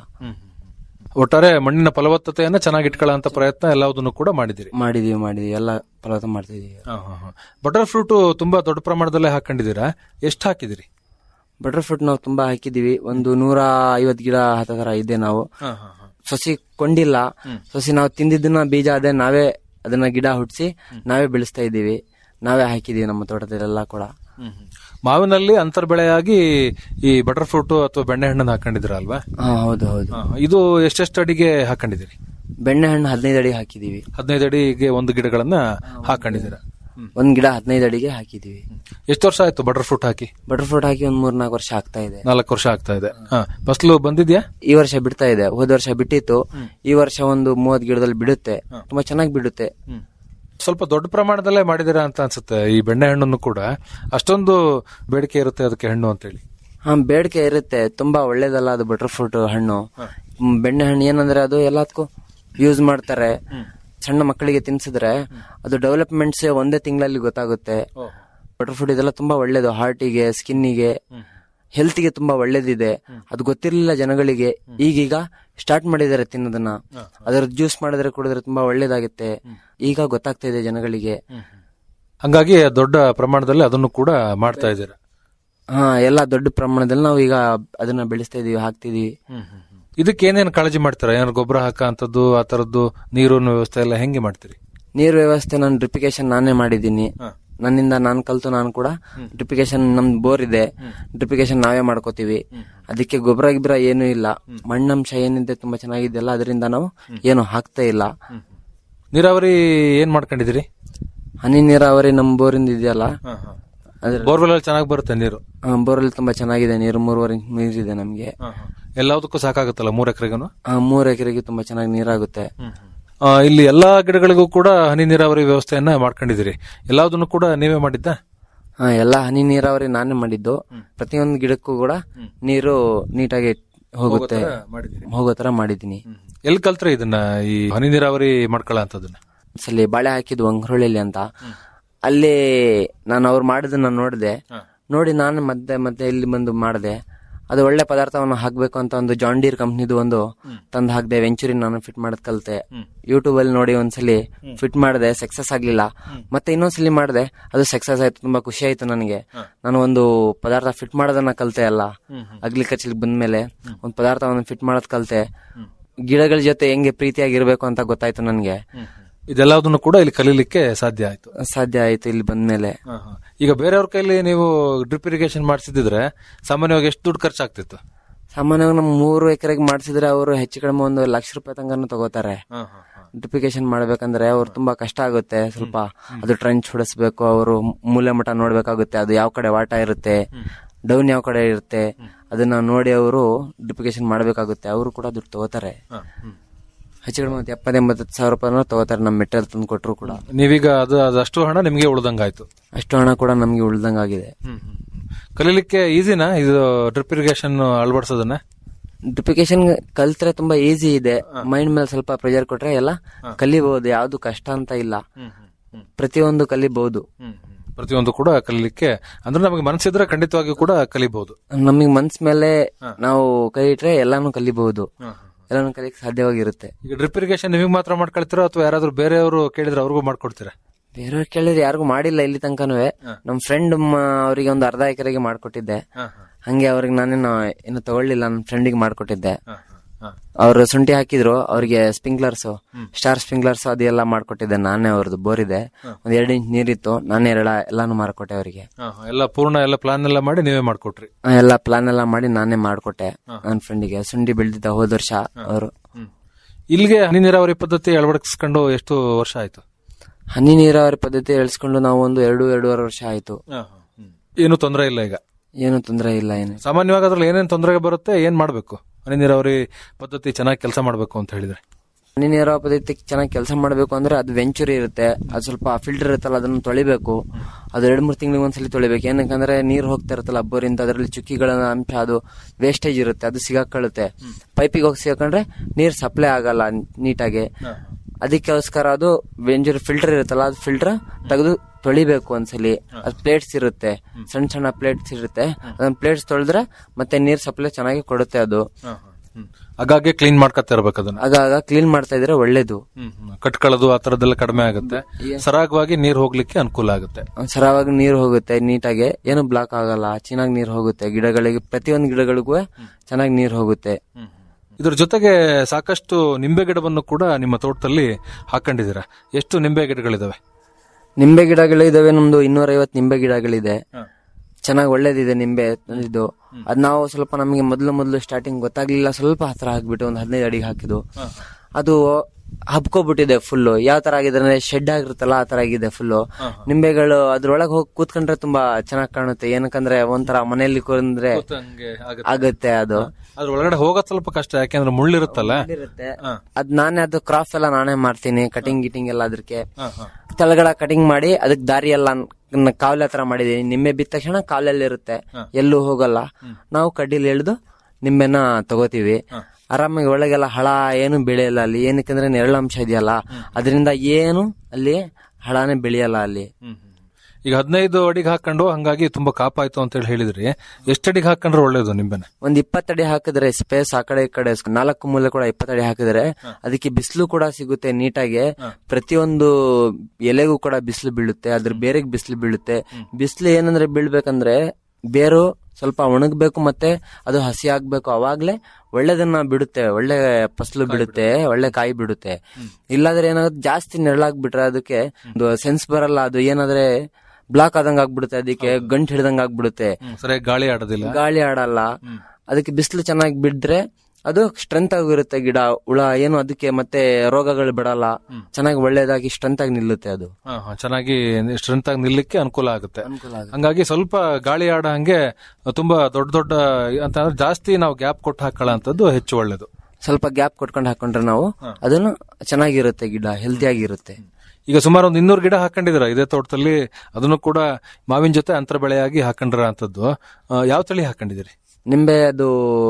ಒಟ್ಟಾರೆ ಮಣ್ಣಿನ ಫಲವತ್ತತೆಯನ್ನ ಚೆನ್ನಾಗಿ ಇಟ್ಕೊಳ್ಳೋ ಪ್ರಯತ್ನ ಎಲ್ಲದನ್ನು ಕೂಡ ಮಾಡಿದಿರಿ ಮಾಡಿದೀವಿ ಮಾಡಿದೀವಿ ಎಲ್ಲ ಫಲವತ್ತ ಮಾಡ್ತಿದೀವಿ ಬಟರ್ ಫ್ರೂಟ್ ತುಂಬಾ ದೊಡ್ಡ ಪ್ರಮಾಣದಲ್ಲೇ ಹಾಕೊಂಡಿದ್ದೀರಾ ಎಷ್ಟು ಹಾಕಿದಿರಿ ಬಟರ್ ಫ್ರೂಟ್ ನಾವು ತುಂಬಾ ಹಾಕಿದೀವಿ ಒಂದು ನೂರ ಐವತ್ ಗಿಡ ಹತ್ತರ ಇದೆ ನಾವು ಸಸಿ ಕೊಂಡಿಲ್ಲ ಸಸಿ ನಾವು ತಿಂದಿದ್ದನ್ನ ಬೀಜ ಅದೇ ನಾವೇ ಅದನ್ನ ಗಿಡ ಹುಟ್ಟಿಸಿ ನಾವೇ ಬೆಳೆಸ್ತಾ ಇದ್ದೀವಿ ನಾವೇ ಹಾಕಿದೀವಿ ನಮ್ಮ ತೋಟದಲ್ಲೆಲ್ಲ ಕೂಡ ಮಾವಿನಲ್ಲಿ ಅಂತರ್ ಬೆಳೆಯಾಗಿ ಈ ಬಟರ್ ಫ್ರೂಟ್ ಅಥವಾ ಬೆಣ್ಣೆಹಣ್ಣನ್ನು ಹಾಕೊಂಡಿದ್ದೀರಾ ಅಲ್ವಾ ಹಾ ಹೌದು ಹೌದು ಆ, ಇದು ಎಷ್ಟೆಷ್ಟು ಅಡಿಗೆ ಹಾಕೊಂಡಿದ್ದೀರಿ ಬೆಣ್ಣೆ ಹಣ್ಣು ಹದಿನೈದು ಅಡಿ ಹಾಕಿದೀವಿ ಹದಿನೈದು ಅಡಿಗೆ ಒಂದು ಗಿಡಗಳನ್ನ ಹಾಕೊಂಡಿದ್ದೀರಾ ಒಂದ್ ಗಿಡ ಹದಿನೈದು ಅಡಿಗೆ ಹಾಕಿದೀವಿ ಎಷ್ಟು ವರ್ಷ ಆಯ್ತು ಬಟರ್ ಫ್ರೂಟ್ ಹಾಕಿ ಬಟರ್ ಫ್ರೂಟ್ ಹಾಕಿ ಒಂದ್ ಮೂರ್ ನಾಲ್ಕು ವರ್ಷ ಆಗ್ತಾ ಇದೆ ನಾಲ್ಕು ವರ್ಷ ಆಗ್ತಾ ಇದೆ ಹಾ ಫಸಲು ಬಂದಿದ್ಯಾ ಈ ವರ್ಷ ಬಿಡ್ತಾ ಇದೆ ಹೋದ ವರ್ಷ ಬಿಟ್ಟಿತ್ತು ಈ ವರ್ಷ ಒಂದು ಮೂವತ್ ಗಿಡದಲ್ಲಿ ಬಿಡುತ್ತೆ ತುಂಬಾ ಚೆನ್ನಾಗಿ ಬಿಡುತ್ತೆ ಸ್ವಲ್ಪ ದೊಡ್ಡ ಪ್ರಮಾಣದಲ್ಲೇ ಮಾಡಿದಿರಾ ಅಂತ ಅನ್ಸುತ್ತೆ ಈ ಬೆಣ್ಣೆ ಹಣ್ಣನ್ನು ಕೂಡ ಅಷ್ಟೊಂದು ಬೇಡಿಕೆ ಇರುತ್ತೆ ಅದಕ್ಕೆ ಹಣ್ಣು ಅಂತೇಳಿ ಹಾ ಬೇಡಿಕೆ ಇರುತ್ತೆ ತುಂಬಾ ಒಳ್ಳೇದಲ್ಲ ಅದು ಬಟರ್ ಫ್ರೂಟ್ ಹಣ್ಣು ಮ್, ಬೆಣ್ಣೆ ಹಣ್ಣು ಏನಂದ್ರೆ ಅದು ಎಲ್ಲದಕ್ಕೂ ಯೂಸ್ ಮಾಡ್ತಾರೆ ಸಣ್ಣ ಮಕ್ಕಳಿಗೆ ತಿನ್ಸಿದ್ರೆ ಅದು ಡೆವಲಪ್ಮೆಂಟ್ಸ್ ಒಂದೇ ತಿಂಗಳಲ್ಲಿ ಗೊತ್ತಾಗುತ್ತೆ ಬಟರ್ ಫ್ರೂಟ್ ಇದೆಲ್ಲ ತುಂಬಾ ಒಳ್ಳೇದು ಹಾರ್ಟಿಗೆ ಸ್ಕಿನ್ನಿಗೆ ಹೆಲ್ತ್ಗೆ ತುಂಬಾ ಒಳ್ಳೇದಿದೆ ಅದು ಗೊತ್ತಿರ್ಲಿಲ್ಲ ಜನಗಳಿಗೆ ಈಗೀಗ ಸ್ಟಾರ್ಟ್ ಮಾಡಿದ್ದಾರೆ ತಿನ್ನೋದನ್ನ ಅದರ ಜ್ಯೂಸ್ ಮಾಡಿದ್ರೆ ಕುಡಿದ್ರೆ ತುಂಬಾ ಒಳ್ಳೇದಾಗುತ್ತೆ ಈಗ ಗೊತ್ತಾಗ್ತಾ ಇದೆ ಜನಗಳಿಗೆ ಹಂಗಾಗಿ ದೊಡ್ಡ ಪ್ರಮಾಣದಲ್ಲಿ ಅದನ್ನು ಕೂಡ ಮಾಡ್ತಾ ಇದ್ದೀರಾ ಹಾ ಎಲ್ಲ ದೊಡ್ಡ ಪ್ರಮಾಣದಲ್ಲಿ ನಾವು ಈಗ ಅದನ್ನ ಬೆಳೆಸ್ತಾ ಇದೀವಿ ಹಾಕ್ತಿದೀವಿ ಇದಕ್ಕೆ ಏನೇನು ಕಾಳಜಿ ಮಾಡ್ತೀರಾ ಏನಾದ್ರು ಗೊಬ್ಬರ ಹಾಕಂತದ್ದು ಆ ತರದ್ದು ನೀರಿನ ವ್ಯವಸ್ಥೆ ಎಲ್ಲ ಹೆಂಗೆ ಮಾಡ್ತೀರಿ ನೀರ್ ವ್ಯವಸ್ಥೆ ನಾನು ಡ್ರಿಪಿಕೇಶನ್ ನಾನೇ ಮಾಡಿದ್ದೀನಿ ನನ್ನಿಂದ ನಾನ್ ಕಲ್ತು ನಾನು ಕೂಡ ಡ್ರಿಪಿಕೇಶನ್ ನಮ್ದು ಬೋರ್ ಇದೆ ಡ್ರಿಪಿಕೇಶನ್ ನಾವೇ ಮಾಡ್ಕೋತೀವಿ ಅದಕ್ಕೆ ಗೊಬ್ಬರ ಗಿಬ್ಬರ ಏನೂ ಇಲ್ಲ ಮಣ್ಣಂಶ ಏನಿದೆ ತುಂಬಾ ಚೆನ್ನಾಗಿದೆಯಲ್ಲ ಅದರಿಂದ ನಾವು ಏನು ಹಾಕ್ತಾ ಇಲ್ಲ ನೀರಾವರಿ ಏನ್ ಮಾಡ್ಕೊಂಡಿದ್ದೀರಿ ಹನಿ ನೀರಾವರಿ ನಮ್ ಬೋರಿಂದ ಇದೆಯಲ್ಲ ಅದ್ರ ಬೋರ್ವೆಲ್ ಅಲ್ಲಿ ಚೆನ್ನಾಗಿ ಬರುತ್ತೆ ನೀರು ಬೋರಲ್ಲಿ ತುಂಬಾ ಚೆನ್ನಾಗಿದೆ ನೀರು ಮೂರುವರೆ ಇಂಚ್ ನೀರಿದೆ ನಮ್ಗೆ ಎಲ್ಲದಕ್ಕೂ ಸಾಕಾಗುತ್ತಲ್ಲ ಮೂರ್ ಎಕರೆಗೂ ಆ, ಮೂರ್ ಎಕರೆಗೆ ತುಂಬಾ ಚೆನ್ನಾಗಿ ನೀರಾಗುತ್ತೆ ಇಲ್ಲಿ ಎಲ್ಲಾ ಗಿಡಗಳಿಗೂ ಕೂಡ ಹನಿ ನೀರಾವರಿ ವ್ಯವಸ್ಥೆಯನ್ನ ಮಾಡ್ಕೊಂಡಿದ್ದೀರಿ ಎಲ್ಲದನ್ನು ಕೂಡ ನೀವೇ ಮಾಡಿದ್ದ ಹಾ ಎಲ್ಲಾ ಹನಿ ನೀರಾವರಿ ನಾನೇ ಮಾಡಿದ್ದು ಪ್ರತಿಯೊಂದು ಗಿಡಕ್ಕೂ ಕೂಡ ನೀರು ನೀಟಾಗಿ ಹೋಗುತ್ತೆ ಹೋಗೋ ತರ ಮಾಡಿದ್ದೀರಿ. ಹೋಗೋ ತರ ಮಾಡಿದ್ದೀನಿ ಎಲ್ಲಿ ಕಲ್ತ್ರೆ ಇದನ್ನ ಈ ಹನಿ ನೀರಾವರಿ ಮಾಡ್ಕೊಳ್ಳೋ ಅಂತದನ್ನ ಸಲಿ ಬಾಳೆ ಹಾಕಿದ್ದು ಅಂಗ್ರೊಳ್ಳಿ ಅಂತ ಅಲ್ಲಿ ನಾನು ಅವ್ರು ಮಾಡಿದ್ದನ್ನ ನೋಡಿದೆ ನೋಡಿ ನಾನು ಮತ್ತೆ ಮತ್ತೆ ಇಲ್ಲಿ ಬಂದು ಮಾಡಿದೆ ಅದು ಒಳ್ಳೆ ಪದಾರ್ಥವನ್ನು ಹಾಕ್ಬೇಕು ಅಂತ ಒಂದು ಜಾಂಡೀರ್ ಕಂಪ್ನಿದು ಒಂದು ತಂದು ಹಾಕ್ದೆ ವೆಂಚುರಿ ನಾನು ಫಿಟ್ ಮಾಡೋದ್ ಕಲ್ತೆ ಯೂಟ್ಯೂಬ್ ಅಲ್ಲಿ ನೋಡಿ ಒಂದ್ಸಲಿ ಫಿಟ್ ಮಾಡಿದೆ ಸಕ್ಸಸ್ ಆಗ್ಲಿಲ್ಲ ಮತ್ತೆ ಇನ್ನೊಂದ್ಸಲಿ ಮಾಡಿದೆ ಅದು ಸಕ್ಸಸ್ ಆಯ್ತು ತುಂಬಾ ಖುಷಿ ಆಯ್ತು ನನಗೆ ನಾನು ಒಂದು ಪದಾರ್ಥ ಫಿಟ್ ಮಾಡೋದನ್ನ ಕಲ್ತೆ ಅಲ್ಲ ಅಗ್ರಿಕಲ್ಚರ್ ಬಂದ್ಮೇಲೆ ಒಂದು ಪದಾರ್ಥವನ್ನು ಫಿಟ್ ಮಾಡೋದ್ ಕಲ್ತೆ ಗಿಡಗಳ ಜೊತೆ ಹೆಂಗೆ ಪ್ರೀತಿಯಾಗಿರ್ಬೇಕು ಅಂತ ಗೊತ್ತಾಯ್ತು ನನಗೆ ಇದೆಲ್ಲದನ್ನು ಕೂಡ ಇಲ್ಲಿ ಕಲೀಲಿಕ್ಕೆ ಸಾಧ್ಯ ಆಯ್ತು ಸಾಧ್ಯ ಆಯ್ತು ಇಲ್ಲಿ ಬಂದ್ಮೇಲೆ ಈಗ ಬೇರೆಯವ್ರ ಕೈಲಿ ನೀವು ಡ್ರಿಪ್ ಇರಿಗೇಷನ್ ಮಾಡಿಸಿದ್ರೆ ಸಾಮಾನ್ಯವಾಗಿ ಎಷ್ಟು ದುಡ್ಡು ಖರ್ಚಾಗ್ತಿತ್ತು ಸಾಮಾನ್ಯವಾಗಿ ನಮ್ ಮೂರು ಎಕರೆಗೆ ಮಾಡಿಸಿದ್ರೆ ಅವರು ಹೆಚ್ಚು ಕಡಿಮೆ ಒಂದು ಲಕ್ಷ ರೂಪಾಯಿ ತನಕ ತಗೋತಾರೆ ಡ್ರಿಪಿಕೇಶನ್ ಮಾಡ್ಬೇಕಂದ್ರೆ ಅವ್ರು ತುಂಬಾ ಕಷ್ಟ ಆಗುತ್ತೆ ಸ್ವಲ್ಪ ಅದು ಟ್ರೆಂಚ್ ಹೊಡಿಸ್ಬೇಕು ಅವರು ಮೂಲೆ ಮಠ ನೋಡ್ಬೇಕಾಗುತ್ತೆ ಅದು ಯಾವ ಕಡೆ ವಾಟ ಇರುತ್ತೆ ಡೌನ್ ಯಾವ ಕಡೆ ಇರುತ್ತೆ ಅದನ್ನ ನೋಡಿ ಅವರು ಡ್ರಿಪಿಕೇಶನ್ ಮಾಡ್ಬೇಕಾಗುತ್ತೆ ಅವರು ಕೂಡ ದುಡ್ಡು ತಗೋತಾರೆ ಹೆಚ್ಚು ಕಡಿಮೆ ಒಂದು ಎಪ್ಪತ್ತು ಎಂಬತ್ತು ಸಾವಿರ ರೂಪಾಯಿ ತಗೋತಾರೆ ನಮ್ಮ ಮೆಟೀರಿಯಲ್ ತಂದು ಕೊಟ್ಟರು ಕೂಡ ನೀವೀಗ ಅದು ಅದಷ್ಟು ಹಣ ನಿಮಗೆ ಉಳ್ದಂಗಾಯ್ತು ಅಷ್ಟು ಹಣ ಕೂಡ ನಮ್ಗೆ ಉಳ್ದಂಗಾಗಿದೆ ಕಲೀಲಿಕ್ಕೆ ಈಸಿನಾ ಇದು ಡ್ರಿಪ್ ಇರಿಗೇಷನ್ ಅಳವಡಿಸೋದನ್ನ ಡ್ರಿಪಿಕೇಶನ್ ಕಲ್ತ್ರೆ ತುಂಬಾ ಈಸಿ ಇದೆ ಮೈಂಡ್ ಮೇಲೆ ಸ್ವಲ್ಪ ಪ್ರೆಷರ್ ಕೊಟ್ರೆ ಎಲ್ಲ ಕಲಿಬಹುದು ಯಾವ್ದು ಕಷ್ಟ ಅಂತ ಇಲ್ಲ ಪ್ರತಿಯೊಂದು ಕಲಿಬಹುದು ಪ್ರತಿಯೊಂದು ಕೂಡ ಕಲೀಲಿಕ್ಕೆ ಅಂದ್ರೆ ನಮಗೆ ಮನಸ್ಸಿದ್ರೆ ಖಂಡಿತವಾಗಿಯೂ ಕೂಡ ಕಲಿಬಹುದು ನಮಗೆ ಮನ್ಸ್ ಮೇಲೆ ನಾವು ಕೈ ಇಟ್ರೆ ಎಲ್ಲಾನು ಕಲಿಬಹುದು ಎಲ್ಲಾನು ಕಲಿಯಕ್ ಸಾಧ್ಯವಾಗಿರುತ್ತೆ ಈಗ ಡ್ರಿಪ್ ಇರಿಗೇಷನ್ ನಿಮಗೆ ಮಾತ್ರ ಮಾಡ್ಕೊಳ್ತೀರಾ ಅಥವಾ ಯಾರಾದ್ರೂ ಬೇರೆಯವರು ಕೇಳಿದ್ರೆ ಅವ್ರಿಗೂ ಮಾಡ್ಕೊಡ್ತೀರಾ ಬೇರೆಯವ್ರು ಕೇಳಿದ್ರೆ ಯಾರಿಗೂ ಮಾಡಿಲ್ಲ ಇಲ್ಲಿ ತನಕನೂ ನಮ್ ಫ್ರೆಂಡ್ ಅವರಿಗೆ ಒಂದು ಅರ್ಧ ಎಕರೆಗೆ ಮಾಡ್ಕೊಟ್ಟಿದ್ದೆ ಹಂಗೆ ಅವ್ರಿಗೆ ನಾನೇನು ಏನು ತಗೊಳ್ಳಿಲ್ಲ ನನ್ನ ಫ್ರೆಂಡಿಗೆ ಮಾಡ್ಕೊಟ್ಟಿದ್ದೆ ಅವ್ರು ಶುಂಠಿ ಹಾಕಿದ್ರು ಅವ್ರಿಗೆ ಸ್ಪ್ರಿಂಕ್ಲರ್ಸ್ ಸ್ಟಾರ್ ಸ್ಪ್ರಿಂಕ್ಲರ್ಸ್ ಅದೆಲ್ಲ ಮಾಡ್ಕೊಟ್ಟಿದ್ದೆ ನಾನೇ ಅವ್ರದ್ದು ಬೋರ್ ಇದೆ ಒಂದ್ ಎರಡು ಇಂಚ್ ನೀರಿತ್ತು ನಾನೇ ಎರಡ ಎಲ್ಲಾನು ಮಾಡ್ಕೊಟ್ಟೆ ಅವರಿಗೆ ಎಲ್ಲ ಪೂರ್ಣ ಎಲ್ಲ ಪ್ಲಾನ್ ಎಲ್ಲ ಮಾಡಿ ನೀವೇ ಮಾಡ್ಕೊಟ್ರಿ ಎಲ್ಲ ಪ್ಲಾನ್ ಎಲ್ಲ ಮಾಡಿ ನಾನೇ ಮಾಡ್ಕೊಟ್ಟೆ ನನ್ನ ಫ್ರೆಂಡಿಗೆ ಶುಂಠಿ ಬೆಳೆದಿದ್ದ ಹೋದ ವರ್ಷ ಅವರು ಇಲ್ಲಿಗೆ ಹನಿ ನೀರಾವರಿ ಪದ್ಧತಿ ಅಳವಡಿಸ್ಕೊಂಡು ಎಷ್ಟು ವರ್ಷ ಆಯ್ತು ಹನಿ ನೀರಾವರಿ ಪದ್ಧತಿ ಎಳ್ಸ್ಕೊಂಡು ನಾವು ಒಂದು ಎರಡು ಎರಡೂವರೆ ವರ್ಷ ಆಯ್ತು ಏನು ತೊಂದರೆ ಇಲ್ಲ ಈಗ ಏನು ತೊಂದರೆ ಇಲ್ಲ ಏನು ಸಾಮಾನ್ಯವಾಗಿ ಅದ್ರಲ್ಲಿ ಏನೇನ್ ತೊಂದರೆ ಬರುತ್ತೆ ಏನ್ ಮಾಡ್ಬೇಕು ಹನಿ ನೀರಾವರಿ ಪದ್ಧತಿ ಚೆನ್ನಾಗಿ ಕೆಲಸ ಮಾಡ್ಬೇಕು ಅಂತ ಹೇಳಿದ್ರೆ ಹನಿ ನೀರಾವರಿ ಪದ್ಧತಿ ಚೆನ್ನಾಗಿ ಕೆಲಸ ಮಾಡಬೇಕು ಅಂದ್ರೆ ಅದು ವೆಂಚುರಿ ಇರುತ್ತೆ ಅದು ಸ್ವಲ್ಪ ಫಿಲ್ಟರ್ ಇರುತ್ತಲ್ಲ ಅದನ್ನ ತೊಳಿಬೇಕು ಅದು ಎರಡು ಮೂರು ತಿಂಗಳಿಗೆ ಒಂದ್ಸಲಿ ತೊಳಿಬೇಕು ಏನಕ್ಕಂದ್ರೆ ನೀರು ಹೋಗ್ತಾ ಇರುತ್ತಲ್ಲ ಬೋರಿಂದ ಅದರಲ್ಲಿ ಚುಕ್ಕಿಗಳ ಅಂಶ ಅದು ವೇಸ್ಟೇಜ್ ಇರುತ್ತೆ ಅದು ಸಿಗಾಕೊಳ್ಳುತ್ತೆ ಪೈಪಿಗೆ ಹೋಗಿ ಸಿಗಾಕೊಂಡ್ರೆ ನೀರ್ ಸಪ್ಲೈ ಆಗಲ್ಲ ನೀಟಾಗಿ ಅದಕ್ಕೋಸ್ಕರ ಅದು ವೆಂಚುರಿ ಫಿಲ್ಟರ್ ಇರುತ್ತಲ್ಲ ಅದು ಫಿಲ್ಟರ್ ತೆಗೆದು ತೊಳಿಬೇಕು ಒಂದ್ಸಲಿ ಅದು ಪ್ಲೇಟ್ಸ್ ಇರುತ್ತೆ ಸಣ್ಣ ಸಣ್ಣ ಪ್ಲೇಟ್ಸ್ ಇರುತ್ತೆ ಅದನ್ನ ಪ್ಲೇಟ್ಸ್ ತೊಳೆದ್ರೆ ಮತ್ತೆ ನೀರ್ ಸಪ್ಲೈ ಚೆನ್ನಾಗಿ ಕೊಡುತ್ತೆ ಅದು ಹಾಗಾಗಿ ಕ್ಲೀನ್ ಮಾಡ್ಕೊತಾ ಇರ್ಬೇಕು ಅದನ್ನ ಆಗಾಗ ಕ್ಲೀನ್ ಮಾಡ್ತಾ ಇದ್ರೆ ಒಳ್ಳೇದು ಕಟ್ಕೊಳ್ಳೋದು ಆ ತರದ್ದೆಲ್ಲ ಕಡಿಮೆ ಆಗುತ್ತೆ ಸರಾಗವಾಗಿ ನೀರ್ ಹೋಗ್ಲಿಕ್ಕೆ ಅನುಕೂಲ ಆಗುತ್ತೆ ಸರವಾಗಿ ನೀರು ಹೋಗುತ್ತೆ ನೀಟಾಗಿ ಏನು ಬ್ಲಾಕ್ ಆಗಲ್ಲ ಚೆನ್ನಾಗಿ ನೀರು ಹೋಗುತ್ತೆ ಗಿಡಗಳಿಗೆ ಪ್ರತಿಯೊಂದು ಗಿಡಗಳಿಗೂ ಚೆನ್ನಾಗಿ ನೀರು ಹೋಗುತ್ತೆ ಇದ್ರ ಜೊತೆಗೆ ಸಾಕಷ್ಟು ನಿಂಬೆ ಗಿಡವನ್ನು ಕೂಡ ನಿಮ್ಮ ತೋಟದಲ್ಲಿ ಹಾಕೊಂಡಿದ್ದೀರಾ ಎಷ್ಟು ನಿಂಬೆ ಗಿಡಗಳಿದಾವೆ ನಿಂಬೆ ಗಿಡಗಳಿದಾವೆ ನಮ್ದು ಇನ್ನೂರ ಐವತ್ ನಿಂಬೆ ಗಿಡಗಳಿದೆ ಚೆನ್ನಾಗಿ ಒಳ್ಳೇದಿದೆ ನಿಂಬೆ ಇದು ಅದ್ ನಾವು ಸ್ವಲ್ಪ ನಮಗೆ ಮೊದಲು ಮೊದಲು ಸ್ಟಾರ್ಟಿಂಗ್ ಗೊತ್ತಾಗ್ಲಿಲ್ಲ ಸ್ವಲ್ಪ ಹತ್ರ ಹಾಕ್ಬಿಟ್ಟು ಒಂದು ಹದಿನೈದು ಅಡಿಗೆ ಹಾಕಿದ್ದು ಅದು ಹಬ್ಕೋಬಿಟ್ಟಿದೆ ಫುಲ್ ಯಾವ ತರ ಆಗಿದೆ ಅಂದ್ರೆ ಶೆಡ್ ಆಗಿರುತ್ತಲ್ಲ ಆ ತರ ಆಗಿದೆ ಫುಲ್ ನಿಂಬೆಗಳು ಅದ್ರೊಳಗೆ ಹೋಗಿ ಕೂತ್ಕೊಂಡ್ರೆ ತುಂಬಾ ಚೆನ್ನಾಗಿ ಕಾಣುತ್ತೆ ಏನಕ್ಕಂದ್ರೆ ಒಂಥರ ಮನೆಯಲ್ಲಿ ಕೂರಂದ್ರೆ ಆಗುತ್ತೆ ಅದು ಅದ್ರ ಒಳಗಡೆ ಹೋಗೋದ್ ಸ್ವಲ್ಪ ಕಷ್ಟ ಯಾಕೆಂದ್ರೆ ಮುಳ್ಳಿರುತ್ತಲ್ಲ ಅದ್ ನಾನೇ ಅದು ಕ್ರಾಫ್ ಎಲ್ಲ ನಾನೇ ಮಾಡ್ತೀನಿ ಕಟಿಂಗ್ ಗಿಟಿಂಗ್ ಎಲ್ಲ ಅದಕ್ಕೆ ತೆಳಗಡ ಕಟಿಂಗ್ ಮಾಡಿ ಅದಕ್ಕೆ ದಾರಿ ಎಲ್ಲ ನ- ಕಾವಲೆ ಹತ್ರ ಮಾಡಿದೀನಿ ನಿಮ್ಮೆ ಬಿತ್ತ ತಕ್ಷಣ ಕಾವಲಲ್ಲಿ ಇರುತ್ತೆ ಎಲ್ಲೂ ಹೋಗಲ್ಲ ನಾವು ಕಡ್ಡಿಲಿ ಎಳ್ದು ನಿಮ್ಮೆನ ತಗೋತೀವಿ ಆರಾಮಾಗಿ ಒಳಗೆಲ್ಲ ಹಳ ಏನು ಬೆಳೆಯಲ್ಲ ಅಲ್ಲಿ ಏನಕ್ಕಂದ್ರೆ ನೆರಳಂಶ ಇದೆಯಲ್ಲ ಅದರಿಂದ ಏನು ಅಲ್ಲಿ ಹಳನೇ ಬೆಳೆಯಲ್ಲ ಅಲ್ಲಿ ಈಗ ಹದಿನೈದು ಅಡಿಗೆ ಹಾಕೊಂಡು ಹಂಗಾಗಿ ತುಂಬಾ ಕಾಪಾಯ್ತು ಅಂತ ಹೇಳಿ ಹೇಳಿದ್ರಿ ಎಷ್ಟು ಅಡಿಗೆ ಹಾಕೊಂಡ್ರೆ ಒಳ್ಳೇದು ನಿಂಬೆನೆ ಒಂದ್ ಇಪ್ಪತ್ತಡಿ ಹಾಕಿದ್ರೆ ಸ್ಪೇಸ್ ಆ ಕಡೆ ಈ ಕಡೆ ಸ್- ನಾಲ್ಕು ಮೂಲೆ ಕೂಡ ಇಪ್ಪತ್ತಡಿ ಹಾಕಿದ್ರೆ ಅದಕ್ಕೆ ಬಿಸಿಲು ಕೂಡ ಸಿಗುತ್ತೆ ನೀಟಾಗಿ ಪ್ರತಿಯೊಂದು ಎಲೆಗೂ ಕೂಡ ಬಿಸಿಲು ಬೀಳುತ್ತೆ ಅದ್ರ ಬೇರೆಗ್ ಬಿಸಿಲು ಬೀಳುತ್ತೆ ಬಿಸಿಲು ಏನಂದ್ರೆ ಬೀಳ್ಬೇಕಂದ್ರೆ ಬೇರು ಸ್ವಲ್ಪ ಒಣಗ್ಬೇಕು ಮತ್ತೆ ಅದು ಹಸಿ ಆಗ್ಬೇಕು ಅವಾಗ್ಲೇ ಒಳ್ಳೇದನ್ನ ಬಿಡುತ್ತೆ ಒಳ್ಳೆ ಫಸಲು ಬಿಡುತ್ತೆ ಒಳ್ಳೆ ಕಾಯಿ ಬಿಡುತ್ತೆ ಇಲ್ಲಾದ್ರೆ ಏನಾಗುತ್ತೆ ಜಾಸ್ತಿ ನೆರಳಾಗ್ಬಿಟ್ರೆ ಅದಕ್ಕೆ ಒಂದು ಸೆನ್ಸ್ ಬರಲ್ಲ ಅದು ಏನಾದ್ರೆ ಬ್ಲಾಕ್ ಆದಂಗ ಆಗ್ಬಿಡುತ್ತೆ ಅದಕ್ಕೆ ಗಂಟು ಹಿಡ್ದಂಗ ಆಗ್ಬಿಡುತ್ತೆ ಸರಿಯಾಗಿ ಗಾಳಿ ಆಡೋದಿಲ್ಲ ಗಾಳಿ ಆಡಲ್ಲ ಅದಕ್ಕೆ ಬಿಸಿಲು ಚೆನ್ನಾಗಿ ಬಿದ್ರೆ ಅದು ಸ್ಟ್ರೆಂತ್ ಆಗಿರುತ್ತೆ ಗಿಡ ಹುಳ ಏನು ಅದಕ್ಕೆ ಮತ್ತೆ ರೋಗಗಳು ಬಿಡಲ್ಲ ಚೆನ್ನಾಗಿ ಒಳ್ಳೇದಾಗಿ ಸ್ಟ್ರೆಂತ್ ಆಗಿ ನಿಲ್ಲುತ್ತೆ ಅದು ಹಾ, ಹಾ, ಚೆನ್ನಾಗಿ ಸ್ಟ್ರೆಂತ್ ಆಗಿ ನಿಲ್ಲಕ್ಕೆ ಅನುಕೂಲ ಆಗುತ್ತೆ ಹಂಗಾಗಿ ಸ್ವಲ್ಪ ಗಾಳಿ ಆಡ ಹಂಗೆ ತುಂಬಾ ದೊಡ್ಡ ದೊಡ್ಡ ಅಂತ ಅಂದ್ರೆ ಜಾಸ್ತಿ ನಾವು ಗ್ಯಾಪ್ ಕೊಟ್ಟು ಹಾಕೊಳ್ಳೋ ಅಂತದ್ದು ಹೆಚ್ಚು ಒಳ್ಳೇದು ಸ್ವಲ್ಪ ಗ್ಯಾಪ್ ಕೊಟ್ಕೊಂಡು ಹಾಕೊಂಡ್ರೆ ನಾವು ಅದನ್ನು ಚೆನ್ನಾಗಿರುತ್ತೆ ಗಿಡ ಹೆಲ್ತಿ ಆಗಿರುತ್ತೆ ಈಗ ಸುಮಾರು ಒಂದು ಇನ್ನೂರು ಗಿಡ ಹಾಕೊಂಡಿದ್ರ ಇದೇ ತೋಟದಲ್ಲಿ ಅದನ್ನು ಕೂಡ ಮಾವಿನ ಜೊತೆ ಅಂತರ ಬೆಳೆಯಾಗಿ ಹಾಕೊಂಡ್ರ ಅಂತದ್ದು ಯಾವ ತಳಿ ಹಾಕೊಂಡಿದ್ದೀರಿ ನಿಂಬೆ ಅದು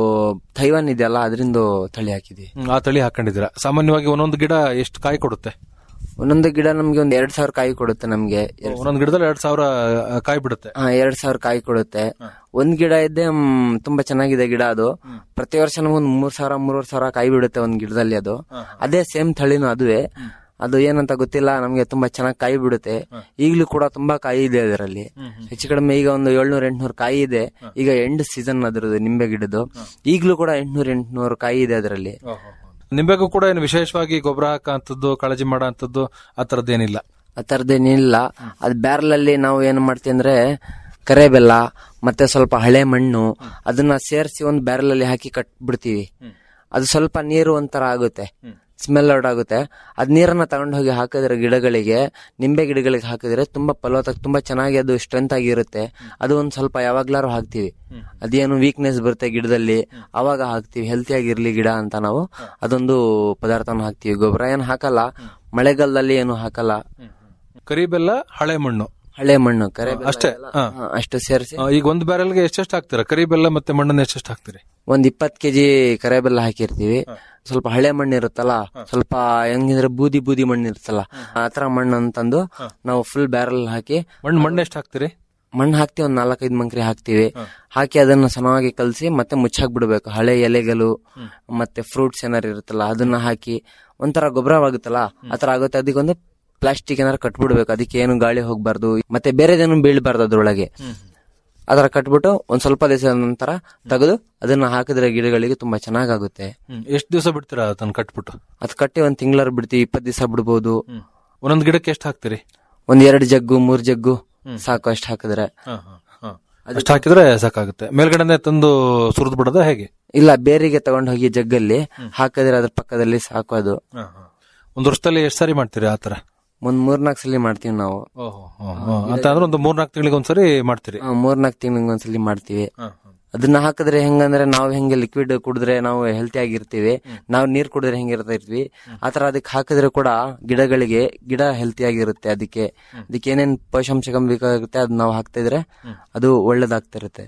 ಥೈವಾನ್ ಇದೆಯಲ್ಲ ಅದರಿಂದ ತಳಿ ಹಾಕಿದ್ವಿ ಹ್ಮ್, ಆ ತಳಿ ಹಾಕೊಂಡಿದ್ದೀರಾ ಸಾಮಾನ್ಯವಾಗಿ ಒಂದೊಂದು ಗಿಡ ಎಷ್ಟು ಕಾಯಿ ಕೊಡುತ್ತೆ ಒಂದೊಂದು ಗಿಡ ನಮ್ಗೆ ಒಂದ್ ಎರಡ್ ಸಾವಿರ ಕಾಯಿ ಕೊಡುತ್ತೆ ನಮ್ಗೆ ಒಂದೊಂದು ಗಿಡದಲ್ಲಿ ಎರಡ್ ಸಾವಿರ ಆ, ಕಾಯಿ ಬಿಡುತ್ತೆ ಹಾ ಎರಡ್ ಸಾವಿರ ಕಾಯಿ ಕೊಡುತ್ತೆ ಒಂದ್ ಗಿಡ ಇದ್ದೆ ಮ್, ತುಂಬಾ ಚೆನ್ನಾಗಿದೆ ಗಿಡ ಅದು ಪ್ರತಿ ವರ್ಷ ನಮ್ಗೊಂದ್ ಮೂರ್ ಸಾವಿರ ಮೂರುವರೆ ಸಾವಿರ ಕಾಯಿ ಬಿಡುತ್ತೆ ಒಂದ್ ಗಿಡದಲ್ಲಿ ಅದು ಅದೇ ಸೇಮ್ ತಳಿನೂ ಅದುವೇ ಅದು ಏನಂತ ಗೊತ್ತಿಲ್ಲ ನಮ್ಗೆ ತುಂಬಾ ಚೆನ್ನಾಗಿ ಕಾಯಿ ಬಿಡುತ್ತೆ ಈಗ್ಲೂ ಕೂಡ ತುಂಬಾ ಕಾಯಿ ಇದೆ ಅದರಲ್ಲಿ ಹೆಚ್ಚು ಕಡಿಮೆ ಈಗ ಒಂದು ಏಳ್ನೂರ ಎಂಟ್ನೂರು ಕಾಯಿ ಇದೆ ಈಗ ಎಂಡ್ ಸೀಸನ್ ಅದ್ರದ್ದು ನಿಂಬೆ ಗಿಡದ್ದು ಈಗ್ಲೂ ಕೂಡ ಎಂಟ್ನೂರ ಎಂಟ್ನೂರು ಕಾಯಿ ಇದೆ ಅದರಲ್ಲಿ ನಿಂಬೆಗೂ ಕೂಡ ಏನು ವಿಶೇಷವಾಗಿ ಗೊಬ್ಬರ ಹಾಕಂತದ್ದು ಕಾಳಜಿ ಮಾಡೋ ಅಂತದ್ದು ಆ ತರದ್ದೇನಿಲ್ಲ ಆ ತರದೇನಿಲ್ಲ ಅದ್ ಬ್ಯಾರಲ್ ಅಲ್ಲಿ ನಾವು ಏನ್ ಮಾಡ್ತೀವಿ ಅಂದ್ರೆ ಕರೆ ಬೆಲ್ಲ ಮತ್ತೆ ಸ್ವಲ್ಪ ಹಳೆ ಮಣ್ಣು ಅದನ್ನ ಸೇರಿಸಿ ಒಂದು ಬ್ಯಾರಲ್ ಅಲ್ಲಿ ಹಾಕಿ ಕಟ್ಬಿಡ್ತೀವಿ ಅದು ಸ್ವಲ್ಪ ನೀರು ಒಂಥರ ಆಗುತ್ತೆ ಸ್ಮೆಲ್ ಔಟ್ ಆಗುತ್ತೆ ಅದ್ ನೀರನ್ನ ತಗೊಂಡು ಹೋಗಿ ಹಾಕಿದ್ರೆ ಗಿಡಗಳಿಗೆ ನಿಂಬೆ ಗಿಡಗಳಿಗೆ ಹಾಕಿದ್ರೆ ತುಂಬಾ ಫಲವತ್ತ ತುಂಬಾ ಚೆನ್ನಾಗಿ ಅದು ಸ್ಟ್ರೆಂತ್ ಆಗಿರುತ್ತೆ ಅದು ಒಂದ್ ಸ್ವಲ್ಪ ಯಾವಾಗ್ಲಾರು ಹಾಕ್ತಿವಿ ಅದೇನು ವೀಕ್ನೆಸ್ ಬರುತ್ತೆ ಗಿಡದಲ್ಲಿ ಅವಾಗ ಹಾಕ್ತಿವಿ ಹೆಲ್ತಿ ಆಗಿರ್ಲಿ ಗಿಡ ಅಂತ ನಾವು ಅದೊಂದು ಪದಾರ್ಥನ ಹಾಕ್ತಿವಿ ಗೊಬ್ಬರ ಏನು ಹಾಕಲ್ಲ ಮಳೆಗಾಲದಲ್ಲಿ ಏನು ಹಾಕಲ್ಲ ಕರಿಬೆಲ್ಲ ಹಳೆ ಮಣ್ಣು ಹಳೆ ಮಣ್ಣು ಕರೆ ಬೆಲ್ಲ ಅಷ್ಟೇ ಎಲ್ಲ, ಹಾ. ಹಾ, ಅಷ್ಟು ಸೇರಿಸಿ ಆ, ಈಗ ಒಂದು ಬ್ಯಾರಲ್ಗೆ ಎಷ್ಟೆಷ್ಟು ಹಾಕ್ತೀರಾ ಕರಿಬೆಲ್ಲ ಮತ್ತೆ ಮಣ್ಣನ್ನ ಎಷ್ಟೆಷ್ಟು ಹಾಕ್ತೀರಿ ಒಂದ್ ಇಪ್ಪತ್ ಕೆಜಿ ಕರೆ ಬೆಲ್ಲ ಹಾಕಿರ್ತೀವಿ ಸ್ವಲ್ಪ ಹಳೆ ಮಣ್ಣು ಇರುತ್ತಲ್ಲ ಸ್ವಲ್ಪ ಹೆಂಗಿದ್ರೆ ಬೂದಿ ಬೂದಿ ಮಣ್ಣು ಇರುತ್ತಲ್ಲ ಆತರ ಮಣ್ಣು ಅಂತಂದು ನಾವು ಫುಲ್ ಬ್ಯಾರಲ್ ಹಾಕಿ ಮಣ್ಣು ಮಣ್ಣು ಎಷ್ಟು ಹಾಕ್ತೀರಿ ಮಣ್ಣು ಹಾಕ್ತಿವಿ ಒಂದ್ ನಾಲ್ಕೈದು ಮಂಕ್ರಿ ಹಾಕ್ತಿವಿ ಹಾಕಿ ಅದನ್ನ ಚೆನ್ನಾಗಿ ಕಲಸಿ ಮತ್ತೆ ಮುಚ್ಚಾಕ್ ಬಿಡ್ಬೇಕು ಹಳೆ ಎಲೆಗಳು ಮತ್ತೆ ಫ್ರೂಟ್ಸ್ ಏನಾರು ಇರುತ್ತಲ್ಲ ಅದನ್ನ ಹಾಕಿ ಒಂಥರ ಗೊಬ್ಬರವಾಗುತ್ತಲ್ಲ ಆತರ ಆಗುತ್ತೆ ಅದಕ್ಕೊಂದು ಪ್ಲಾಸ್ಟಿಕ್ ಏನಾರು ಕಟ್ಬಿಡ್ಬೇಕು ಅದಕ್ಕೆ ಏನು ಗಾಳಿ ಹೋಗ್ಬಾರ್ದು ಮತ್ತೆ ಬೇರೆದೇನು ಬೀಳ್ಬಾರ್ದು ಅದ್ರೊಳಗೆ ಅದರ ಕಟ್ಬಿಟ್ಟು ಒಂದ್ ಸ್ವಲ್ಪ ದಿವಸ ನಂತರ ತೆಗೆದು ಅದನ್ನ ಹಾಕಿದ್ರೆ ಗಿಡಗಳಿಗೆ ತುಂಬಾ ಚೆನ್ನಾಗಾಗುತ್ತೆ ಎಷ್ಟು ದಿವಸ ಬಿಡ್ತೀರಾ ಅದನ್ನ ಕಟ್ಬಿಟ್ಟು ಅದ್ ಕಟ್ಟಿ ಒಂದ್ ತಿಂಗಳರ್ ಬಿಡ್ತೀವಿ ಇಪ್ಪತ್ ದಿವಸ ಬಿಡ್ಬೋದು ಒಂದೊಂದು ಗಿಡಕ್ಕೆ ಎಷ್ಟು ಹಾಕ್ತೀರಿ ಒಂದ್ ಎರಡ್ ಜಗ್ಗು ಮೂರ್ ಜಗ್ಗು ಸಾಕು ಅಷ್ಟ್ ಹಾಕಿದ್ರೆ ಅಷ್ಟು ಹಾಕಿದ್ರೆ ಸಾಕಾಗುತ್ತೆ ಮೇಲ್ಗಡೆ ತಂದು ಸುರಿದು ಬಿಡೋದ ಹೇಗೆ ಇಲ್ಲ ಬೇರಿಗೆ ತಗೊಂಡ್ ಹೋಗಿ ಜಗ್ಗಲ್ಲಿ ಹಾಕಿದ್ರೆ ಅದ್ರ ಪಕ್ಕದಲ್ಲಿ ಸಾಕು ಅದು ಒಂದು ವರ್ಷದಲ್ಲಿ ಎಷ್ಟು ಸಾರಿ ಮಾಡ್ತೀರಿ ಆ ತರ ಒಂದ್ ಮೂರ್ನಾಲ್ಕು ಸಲ ಮಾಡ್ತೀವಿ ನಾವು ಅಂತ ಅಂದ್ರೆ ಒಂದು ಮೂರ್ನಾಲ್ಕು ತಿಂಗಳಿಗೆ ಒಂದ್ಸರಿ ಮಾಡ್ತೀರಿ ಆ, ಮೂರ್ನಾಲ್ಕು ತಿಂಗಳಿಗೆ ಒಂದ್ಸಲಿ ಮಾಡ್ತೀವಿ ಅದನ್ನ ಹಾಕಿದ್ರೆ ಹೆಂಗಂದ್ರೆ ನಾವು ಹೆಂಗೆ ಲಿಕ್ವಿಡ್ ಕುಡಿದ್ರೆ ನಾವು ಹೆಲ್ತಿ ಆಗಿರ್ತೀವಿ ನಾವು ನೀರ್ ಕುಡಿದ್ರೆ ಹೆಂಗಿರ್ತಾ ಇರ್ತೀವಿ ಆತರ ಅದಕ್ಕೆ ಹಾಕಿದ್ರೆ ಕೂಡ ಗಿಡಗಳಿಗೆ ಗಿಡ ಹೆಲ್ತಿ ಆಗಿರುತ್ತೆ ಅದಕ್ಕೆ ಅದಕ್ಕೆ ಏನೇನ್ ಪೋಷಾಂಶ ಬೇಕಾಗುತ್ತೆ ಅದ್ ನಾವು ಹಾಕ್ತಾ ಇದ್ರೆ ಅದು ಒಳ್ಳೇದಾಗ್ತಾ ಇರುತ್ತೆ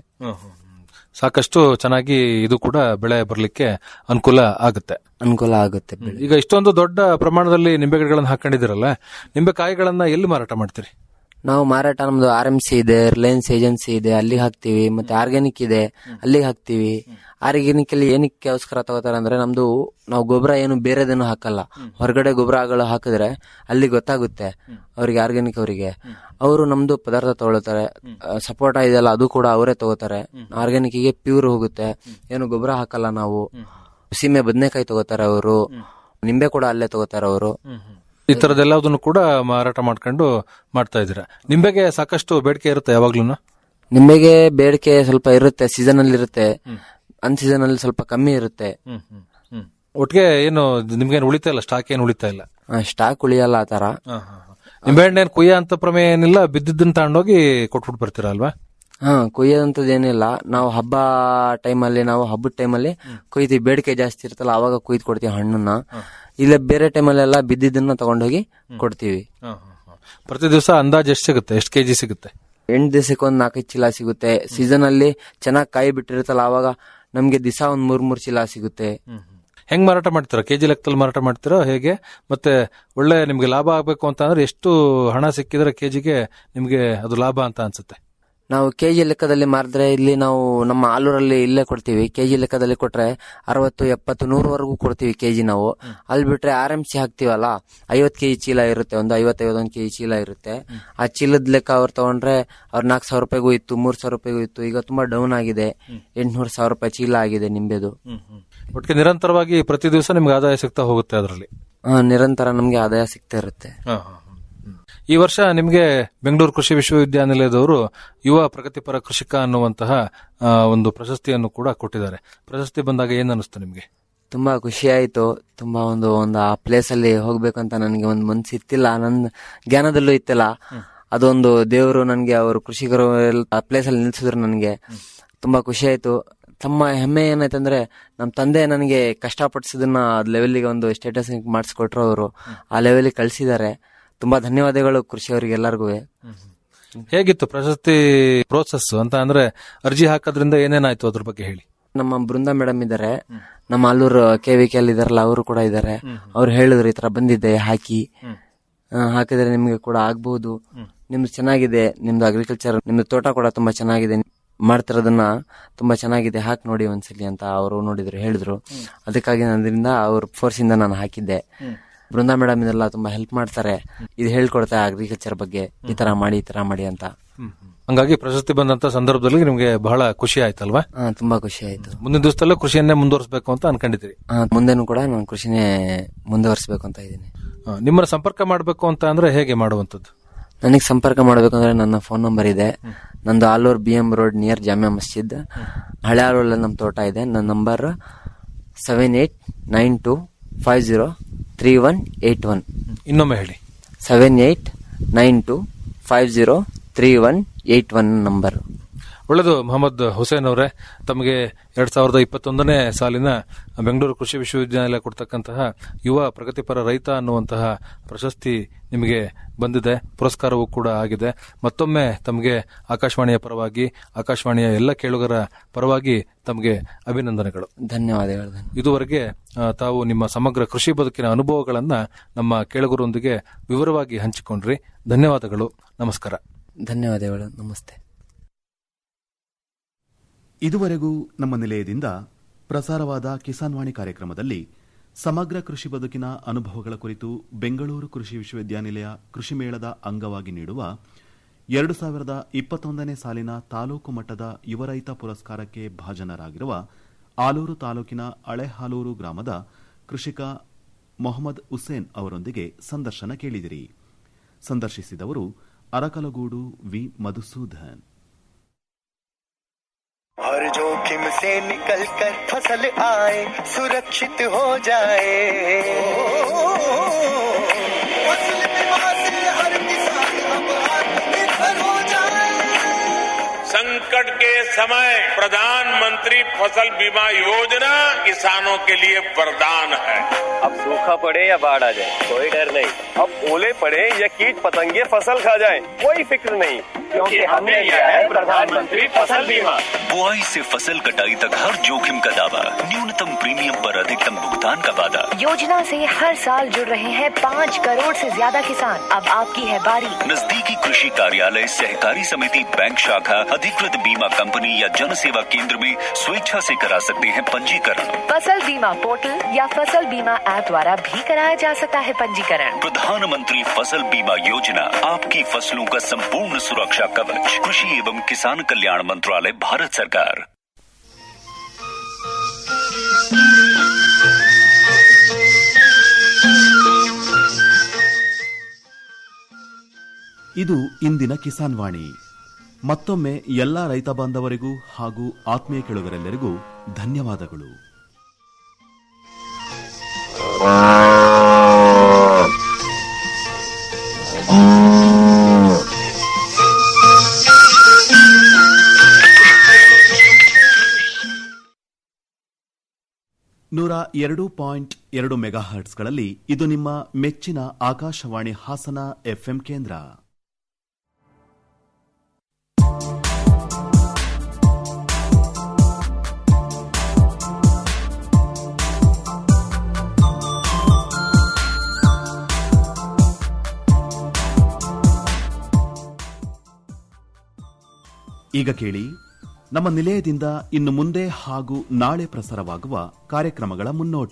ಸಾಕಷ್ಟು ಚೆನ್ನಾಗಿ ಇದು ಕೂಡ ಬೆಳೆ ಬರ್ಲಿಕ್ಕೆ ಅನುಕೂಲ ಆಗುತ್ತೆ ಅನುಕೂಲ ಆಗುತ್ತೆ ಬೆಳೆ ಈಗ ಇಷ್ಟೊಂದು ದೊಡ್ಡ ಪ್ರಮಾಣದಲ್ಲಿ ನಿಂಬೆ ಗಿಡಗಳನ್ನ ಹಾಕೊಂಡಿದಿರಲ್ಲ ನಿಂಬೆ ಕಾಯಿಗಳನ್ನ ಎಲ್ಲಿ ಮಾರಾಟ ಮಾಡ್ತೀರಿ ನಾವು ಮಾರಾಟ ನಮ್ದು ಆರ್ ಎಂ ಸಿ ಇದೆ ರಿಲಯನ್ಸ್ ಏಜೆನ್ಸಿ ಇದೆ ಅಲ್ಲಿಗೆ ಹಾಕ್ತಿವಿ ಮತ್ತೆ ಆರ್ಗ್ಯಾನಿಕ್ ಇದೆ ಅಲ್ಲಿಗೆ ಹಾಕ್ತಿವಿ ಆರ್ಗ್ಯಾನಿಕ್ ಅಲ್ಲಿ ಏನಕ್ಕೋಸ್ಕರ ತಗೋತಾರೆ ಅಂದ್ರೆ ನಮ್ದು ನಾವು ಗೊಬ್ಬರ ಏನು ಬೇರೆದೇನು ಹಾಕಲ್ಲ ಹೊರಗಡೆ ಗೊಬ್ಬರಗಳು ಹಾಕಿದ್ರೆ ಅಲ್ಲಿ ಗೊತ್ತಾಗುತ್ತೆ ಅವ್ರಿಗೆ ಆರ್ಗ್ಯಾನಿಕ್ ಅವರಿಗೆ ಅವರು ನಮ್ದು ಪದಾರ್ಥ ತಗೊಳ್ತಾರೆ ಸಪೋಟ ಇದೆಯಲ್ಲ ಅದು ಕೂಡ ಅವರೇ ತಗೋತಾರೆ ಆರ್ಗ್ಯಾನಿಕ್ ಗೆ ಪ್ಯೂರ್ ಹೋಗುತ್ತೆ ಏನು ಗೊಬ್ಬರ ಹಾಕಲ್ಲ ನಾವು ಸೀಮೆ ಬದನೆಕಾಯಿ ತಗೋತಾರೆ ಅವರು ನಿಂಬೆ ಕೂಡ ಅಲ್ಲೇ ತಗೋತಾರೆ ಅವರು ಈ ತರದೆಲ್ಲದನ್ನು ಕೂಡ ಮಾರಾಟ ಮಾಡ್ಕೊಂಡು ಮಾಡ್ತಾ ಇದ್ದೀರಾ ನಿಂಬೆಗೆ ಸಾಕಷ್ಟು ಬೇಡಿಕೆ ಇರುತ್ತೆ ಯಾವಾಗ್ಲೂ ನಿಂಬೆಗೆ ಬೇಡಿಕೆ ಸ್ವಲ್ಪ ಇರುತ್ತೆ ಸೀಸನ್ ಅಲ್ಲಿ ಇರುತ್ತೆ ಅನ್ ಸೀಸನ್ ಅಲ್ಲಿ ಸ್ವಲ್ಪ ಕಮ್ಮಿ ಇರುತ್ತೆ ಒಟ್ಟಿಗೆ ಏನು ನಿಮ್ಗೇನು ಉಳಿತಾ ಇಲ್ಲ ಸ್ಟಾಕ್ ಏನು ಉಳಿತಾ ಇಲ್ಲ ಸ್ಟಾಕ್ ಉಳಿಯಲ್ಲ ಆತರ ನಿಂಬೆ ಹಣ್ಣು ಏನು ಕುಯ್ಯ ಅಂತ ಪ್ರಮೇಯ ಏನಿಲ್ಲ ಬಿದ್ದಿದ್ದನ್ನ ತಗೊಂಡೋಗಿ ಕೊಟ್ಬಿಟ್ಟು ಬರ್ತೀರಾ ಅಲ್ವಾ ಹಾ ಕೊಯ್ಯೋದಂತದ್ದು ಏನಿಲ್ಲ ನಾವು ಹಬ್ಬ ಟೈಮಲ್ಲಿ ನಾವು ಹಬ್ಬದ ಟೈಮಲ್ಲಿ ಕೊಯ್ತೀವಿ ಬೇಡಿಕೆ ಜಾಸ್ತಿ ಇರುತ್ತಲ್ಲ ಅವಾಗ ಕೊಯ್ದು ಕೊಡ್ತೀವಿ ಹಣ್ಣನ್ನ ಇಲ್ಲ ಬೇರೆ ಟೈಮಲ್ಲೆಲ್ಲ ಬಿದ್ದಿದ್ದನ್ನ ತಗೊಂಡೋಗಿ ಕೊಡ್ತೀವಿ ಪ್ರತಿ ದಿವಸ ಅಂದಾಜು ಎಷ್ಟು ಸಿಗುತ್ತೆ ಎಷ್ಟು ಕೆಜಿ ಸಿಗುತ್ತೆ ಎಂಟು ದಿವಸಕ್ಕೆ ಒಂದ್ ನಾಲ್ಕೈದು ಚೀಲ ಸಿಗುತ್ತೆ ಸೀಸನ್ ಅಲ್ಲಿ ಚೆನ್ನಾಗಿ ಕಾಯಿ ಬಿಟ್ಟಿರುತ್ತಲ್ಲ ಅವಾಗ ನಮ್ಗೆ ದಿವಸ ಒಂದ್ ಮೂರ್ ಮೂರ್ ಚೀಲ ಸಿಗುತ್ತೆ ಹೆಂಗ್ ಮಾರಾಟ ಮಾಡ್ತೀರಾ ಕೆಜಿ ಲೆಕ್ಕದಲ್ಲಿ ಮಾರಾಟ ಮಾಡ್ತೀರಾ ಹೇಗೆ ಮತ್ತೆ ಒಳ್ಳೆ ನಿಮ್ಗೆ ಲಾಭ ಆಗ್ಬೇಕು ಅಂತ ಅಂದ್ರೆ ಎಷ್ಟು ಹಣ ಸಿಕ್ಕಿದ್ರೆ ಕೆಜಿಗೆ ನಿಮ್ಗೆ ಅದು ಲಾಭ ಅಂತ ಅನ್ಸುತ್ತೆ ನಾವು ಕೆಜಿ ಲೆಕ್ಕದಲ್ಲಿ ಮಾರಿದ್ರೆ ಇಲ್ಲಿ ನಾವು ನಮ್ಮ ಆಲೂರಲ್ಲಿ ಇಲ್ಲೇ ಕೊಡ್ತೀವಿ ಕೆಜಿ ಲೆಕ್ಕದಲ್ಲಿ ಕೊಟ್ರೆ ಅರವತ್ತು ಎಪ್ಪತ್ತು ನೂರವರೆಗೂ ಕೊಡ್ತೀವಿ ಕೆಜಿ ನಾವು ಅಲ್ಲಿ ಬಿಟ್ರೆ ಆರ್ ಎಂ ಸಿ ಹಾಕ್ತಿವಲ್ಲ ಐವತ್ ಕೆಜಿ ಚೀಲ ಇರುತ್ತೆ ಒಂದು ಐವತ್ತೈವತ್ತೊಂದು ಕೆಜಿ ಚೀಲ ಇರುತ್ತೆ ಆ ಚೀಲದ ಲೆಕ್ಕ ಅವ್ರು ತಗೊಂಡ್ರೆ ಅವ್ರ ನಾಲ್ಕು ಸಾವಿರ ರೂಪಾಯಿಗೂ ಇತ್ತು ಮೂರ್ ಸಾವಿರ ರೂಪಾಯಿಗೂ ಇತ್ತು ಈಗ ತುಂಬಾ ಡೌನ್ ಆಗಿದೆ ಎಂಟ್ನೂರು ಸಾವಿರ ರೂಪಾಯಿ ಚೀಲ ಆಗಿದೆ ನಿಂಬೆದು ಒಟ್ಟಿಗೆ ನಿರಂತರವಾಗಿ ಪ್ರತಿ ದಿವಸ ನಿಮ್ಗೆ ಆದಾಯ ಸಿಗ್ತಾ ಹೋಗುತ್ತೆ ಅದರಲ್ಲಿ ಆ, ನಿರಂತರ ನಮ್ಗೆ ಆದಾಯ ಸಿಗ್ತಾ ಇರುತ್ತೆ ಈ ವರ್ಷ ನಿಮ್ಗೆ ಬೆಂಗಳೂರು ಕೃಷಿ ವಿಶ್ವವಿದ್ಯಾನಿಲಯದವರು ಯುವ ಪ್ರಗತಿಪರ ಕೃಷಿಕ ಅನ್ನುವಂತಹ ಆ, ಒಂದು ಪ್ರಶಸ್ತಿಯನ್ನು ಕೂಡ ಕೊಟ್ಟಿದ್ದಾರೆ ಪ್ರಶಸ್ತಿ ಬಂದಾಗ ಏನ್ ಅನಿಸ್ತು ನಿಮ್ಗೆ ತುಂಬಾ ಖುಷಿ ಆಯ್ತು ತುಂಬಾ ಒಂದು ಒಂದು ಆ ಪ್ಲೇಸ್ ಅಲ್ಲಿ ಹೋಗ್ಬೇಕಂತ ನನಗೆ ಒಂದು ಮನ್ಸು ಇತ್ತಿಲ್ಲ ನನ್ನ ಜ್ಞಾನದಲ್ಲೂ ಇತ್ತಿಲ್ಲ ಅದೊಂದು ದೇವರು ನನಗೆ ಅವರು ಕೃಷಿಕರು ಎಲ್ಲ ಆ ಪ್ಲೇಸ್ ಅಲ್ಲಿ ನಿಲ್ಸಿದ್ರು ನನಗೆ ತುಂಬಾ ಖುಷಿ ಆಯ್ತು ತಮ್ಮ ಹೆಮ್ಮೆ ಏನಾಯ್ತಂದ್ರೆ ನಮ್ಮ ತಂದೆ ನನಗೆ ಕಷ್ಟಪಡಿಸಿದನ್ನ ಲೆವೆಲ್ಗೆ ಒಂದು ಸ್ಟೇಟಸ್ ಮಾಡಿಸ್ಕೊಟ್ರು ಅವರು ಆ ಲೆವೆಲ್ಗೆ ಕಳ್ಸಿದ್ದಾರೆ ತುಂಬಾ ಧನ್ಯವಾದಗಳು ಕೃಷಿ ಅವರಿಗೆ ಎಲ್ಲರಿಗೂ ಹೇಗಿತ್ತು ಪ್ರಶಸ್ತಿ ಪ್ರೋಸೆಸ್ ಅಂತ ಅಂದ್ರೆ ಅರ್ಜಿ ಹಾಕೋದ್ರಿಂದ ಏನೇನಾಯ್ತು ಅದ್ರ ಬಗ್ಗೆ ಹೇಳಿ ನಮ್ಮ ಬೃಂದಾ ಮೇಡಮ್ ಇದ್ದಾರೆ ನಮ್ಮ ಅಲ್ಲೂರು ಕೆ ವಿ ಕೆ ಅಲ್ಲಿ ಇದಾರಲ್ಲ ಅವರು ಕೂಡ ಇದ್ದಾರೆ ಅವ್ರು ಹೇಳಿದ್ರು ಈ ತರ ಬಂದಿದೆ ಹಾಕಿ ಆ, ಹಾಕಿದ್ರೆ ನಿಮ್ಗೆ ಕೂಡ ಆಗ್ಬಹುದು ನಿಮ್ದು ಚೆನ್ನಾಗಿದೆ ನಿಮ್ದು ಅಗ್ರಿಕಲ್ಚರ್ ನಿಮ್ದು ತೋಟ ಕೂಡ ತುಂಬಾ ಚೆನ್ನಾಗಿದೆ ಮಾಡ್ತಿರೋದನ್ನ ತುಂಬಾ ಚೆನ್ನಾಗಿದೆ ಹಾಕಿ ನೋಡಿ ಒಂದ್ಸಲಿ ಅಂತ ಅವರು ನೋಡಿದ್ರು ಹೇಳಿದ್ರು ಅದಕ್ಕಾಗಿ ಅದರಿಂದ ಅವ್ರ ಫೋರ್ಸ್ ಇಂದ ನಾನು ಹಾಕಿದ್ದೆ ಬೃಂದಾ ಮೇಡಮ್ ಇದೆಲ್ಲ ತುಂಬಾ ಹೆಲ್ಪ್ ಮಾಡ್ತಾರೆ ಇದು ಹೇಳ್ಕೊಡ್ತಾರೆ ಅಗ್ರಿಕಲ್ಚರ್ ಬಗ್ಗೆ ಈ ತರ ಮಾಡಿ ಈ ತರ ಮಾಡಿ ಅಂತ ಹಂಗಾಗಿ ಪ್ರಶಸ್ತಿ ಬಂದಂತ ಸಂದರ್ಭದಲ್ಲಿ ನಿಮ್ಗೆ ಬಹಳ ಖುಷಿ ಆಯ್ತಲ್ವಾ ಆ, ತುಂಬಾ ಖುಷಿ ಆಯ್ತು ಮುಂದಿನ ದಿವಸದಲ್ಲೂ ಕೃಷಿಯನ್ನೇ ಮುಂದುವರಿಸಬೇಕು ಅಂತ ಅನ್ಕೊಂಡಿದ್ದೀರಿ ಆ, ಮುಂದೆನೂ ಕೂಡ ನಾನು ಕೃಷಿನೇ ಮುಂದುವರಿಸಬೇಕು ಅಂತ ಇದ್ದೀನಿ ಆ, ನಿಮ್ಮನ್ನ ಸಂಪರ್ಕ ಮಾಡಬೇಕು ಅಂತ ಅಂದ್ರೆ ಹೇಗೆ ಮಾಡುವಂತದ್ದು ನನಗೆ ಸಂಪರ್ಕ ಮಾಡಬೇಕಂದ್ರೆ ನನ್ನ ಫೋನ್ ನಂಬರ್ ಇದೆ ನಂದು Alur B M road near Jamia Masjid ಹಳೆ ಆಲೂರಲ್ಲಿ ನಮ್ಮ ತೋಟ ಇದೆ ನನ್ನ number seven eight nine two five zero three one eight one ಇನ್ನೊಮ್ಮೆ ಹೇಳಿ seven eight nine two five zero three one eight one number ಒಳ್ಳೆದು ಮೊಹಮ್ಮದ್ ಹುಸೇನ್ ಅವರೇ ತಮಗೆ ಎರಡ್ ಸಾವಿರದ ಇಪ್ಪತ್ತೊಂದನೇ ಸಾಲಿನ ಬೆಂಗಳೂರು ಕೃಷಿ ವಿಶ್ವವಿದ್ಯಾನಿಲಯ ಕೊಡ್ತಕ್ಕಂತಹ ಯುವ ಪ್ರಗತಿಪರ ರೈತ ಅನ್ನುವಂತಹ ಪ್ರಶಸ್ತಿ ನಿಮಗೆ ಬಂದಿದೆ ಪುರಸ್ಕಾರವೂ ಕೂಡ ಆಗಿದೆ ಮತ್ತೊಮ್ಮೆ ತಮಗೆ ಆಕಾಶವಾಣಿಯ ಪರವಾಗಿ ಆಕಾಶವಾಣಿಯ ಎಲ್ಲ ಕೇಳುಗರ ಪರವಾಗಿ ತಮಗೆ ಅಭಿನಂದನೆಗಳು ಧನ್ಯವಾದಗಳು ಇದುವರೆಗೆ ಆ, ತಾವು ನಿಮ್ಮ ಸಮಗ್ರ ಕೃಷಿ ಬದುಕಿನ ಅನುಭವಗಳನ್ನ ನಮ್ಮ ಕೇಳುಗರೊಂದಿಗೆ ವಿವರವಾಗಿ ಹಂಚಿಕೊಂಡ್ರಿ ಧನ್ಯವಾದಗಳು ನಮಸ್ಕಾರ ಧನ್ಯವಾದಗಳು ನಮಸ್ತೆ ಇದುವರೆಗೂ ನಮ್ಮ ನಿಲಯದಿಂದ ಪ್ರಸಾರವಾದ ಕಿಸಾನ್ ವಾಣಿ ಕಾರ್ಯಕ್ರಮದಲ್ಲಿ ಸಮಗ್ರ ಕೃಷಿ ಬದುಕಿನ ಅನುಭವಗಳ ಕುರಿತು ಬೆಂಗಳೂರು ಕೃಷಿ ವಿಶ್ವವಿದ್ಯಾನಿಲಯ ಕೃಷಿ ಮೇಳದ ಅಂಗವಾಗಿ ನೀಡುವ ಎರಡು ಸಾವಿರದ ಇಪ್ಪತ್ತೊಂದನೇ ಸಾಲಿನ ತಾಲೂಕು ಮಟ್ಟದ ಯುವ ರೈತ ಪುರಸ್ಕಾರಕ್ಕೆ ಭಾಜನರಾಗಿರುವ ಆಲೂರು ತಾಲೂಕಿನ ಹಳೆಹಾಲೂರು ಗ್ರಾಮದ ಕೃಷಿಕ ಮೊಹಮ್ಮದ್ ಹುಸೇನ್ ಅವರೊಂದಿಗೆ ಸಂದರ್ಶನ ಕೇಳಿದಿರಿ ಸಂದರ್ಶಿಸಿದವರು ಅರಕಲಗೂಡು ವಿ ಮಧುಸೂದನ್ हर जोखिम से निकल कर फसल आए सुरक्षित हो जाए फसल बीमा से हर किसान अब आत्मनिर्भर हो जाए संकट के समय प्रधानमंत्री फसल बीमा योजना किसानों के लिए वरदान है अब सूखा पड़े या बाढ़ आ जाए कोई डर नहीं अब ओले पड़े या कीट पतंगे फसल खा जाए कोई फिक्र नहीं क्योंकि हमने लिया है प्रधानमंत्री फसल बीमा बुआई से फसल कटाई तक हर जोखिम का दावा न्यूनतम प्रीमियम पर अधिकतम भुगतान का वादा योजना से हर साल जुड़ रहे हैं पाँच करोड़ से ज्यादा किसान अब आपकी है बारी नजदीकी कृषि कार्यालय सहकारी समिति बैंक शाखा अधिकृत बीमा कंपनी या जन सेवा केंद्र में स्वेच्छा से करा सकते हैं पंजीकरण फसल बीमा पोर्टल या फसल बीमा ऐप द्वारा भी कराया जा सकता है पंजीकरण प्रधानमंत्री फसल बीमा योजना आपकी फसलों का संपूर्ण सुरक्षा कवच कृषि एवं किसान कल्याण मंत्रालय भारत सरकार ಇದು ಇಂದಿನ ಕಿಸಾನ್ ವಾಣಿ ಮತ್ತೊಮ್ಮೆ ಎಲ್ಲ ರೈತ ಬಾಂಧವರಿಗೂ ಹಾಗೂ ಆತ್ಮೀಯ ಕೆಳುಗರೆಲ್ಲರಿಗೂ ಧನ್ಯವಾದಗಳು ನೂರ ಎರಡು ಪಾಯಿಂಟ್ ಎರಡು ಮೆಗಾಹರ್ಟ್ಸ್ಗಳಲ್ಲಿ ಇದು ನಿಮ್ಮ ಮೆಚ್ಚಿನ ಆಕಾಶವಾಣಿ ಹಾಸನ ಎಫ್ಎಂ ಕೇಂದ್ರ ಈಗ ಕೇಳಿ ನಮ್ಮ ನಿಲಯದಿಂದ ಇನ್ನು ಮುಂದೆ ಹಾಗೂ ನಾಳೆ ಪ್ರಸಾರವಾಗುವ ಕಾರ್ಯಕ್ರಮಗಳ ಮುನ್ನೋಟ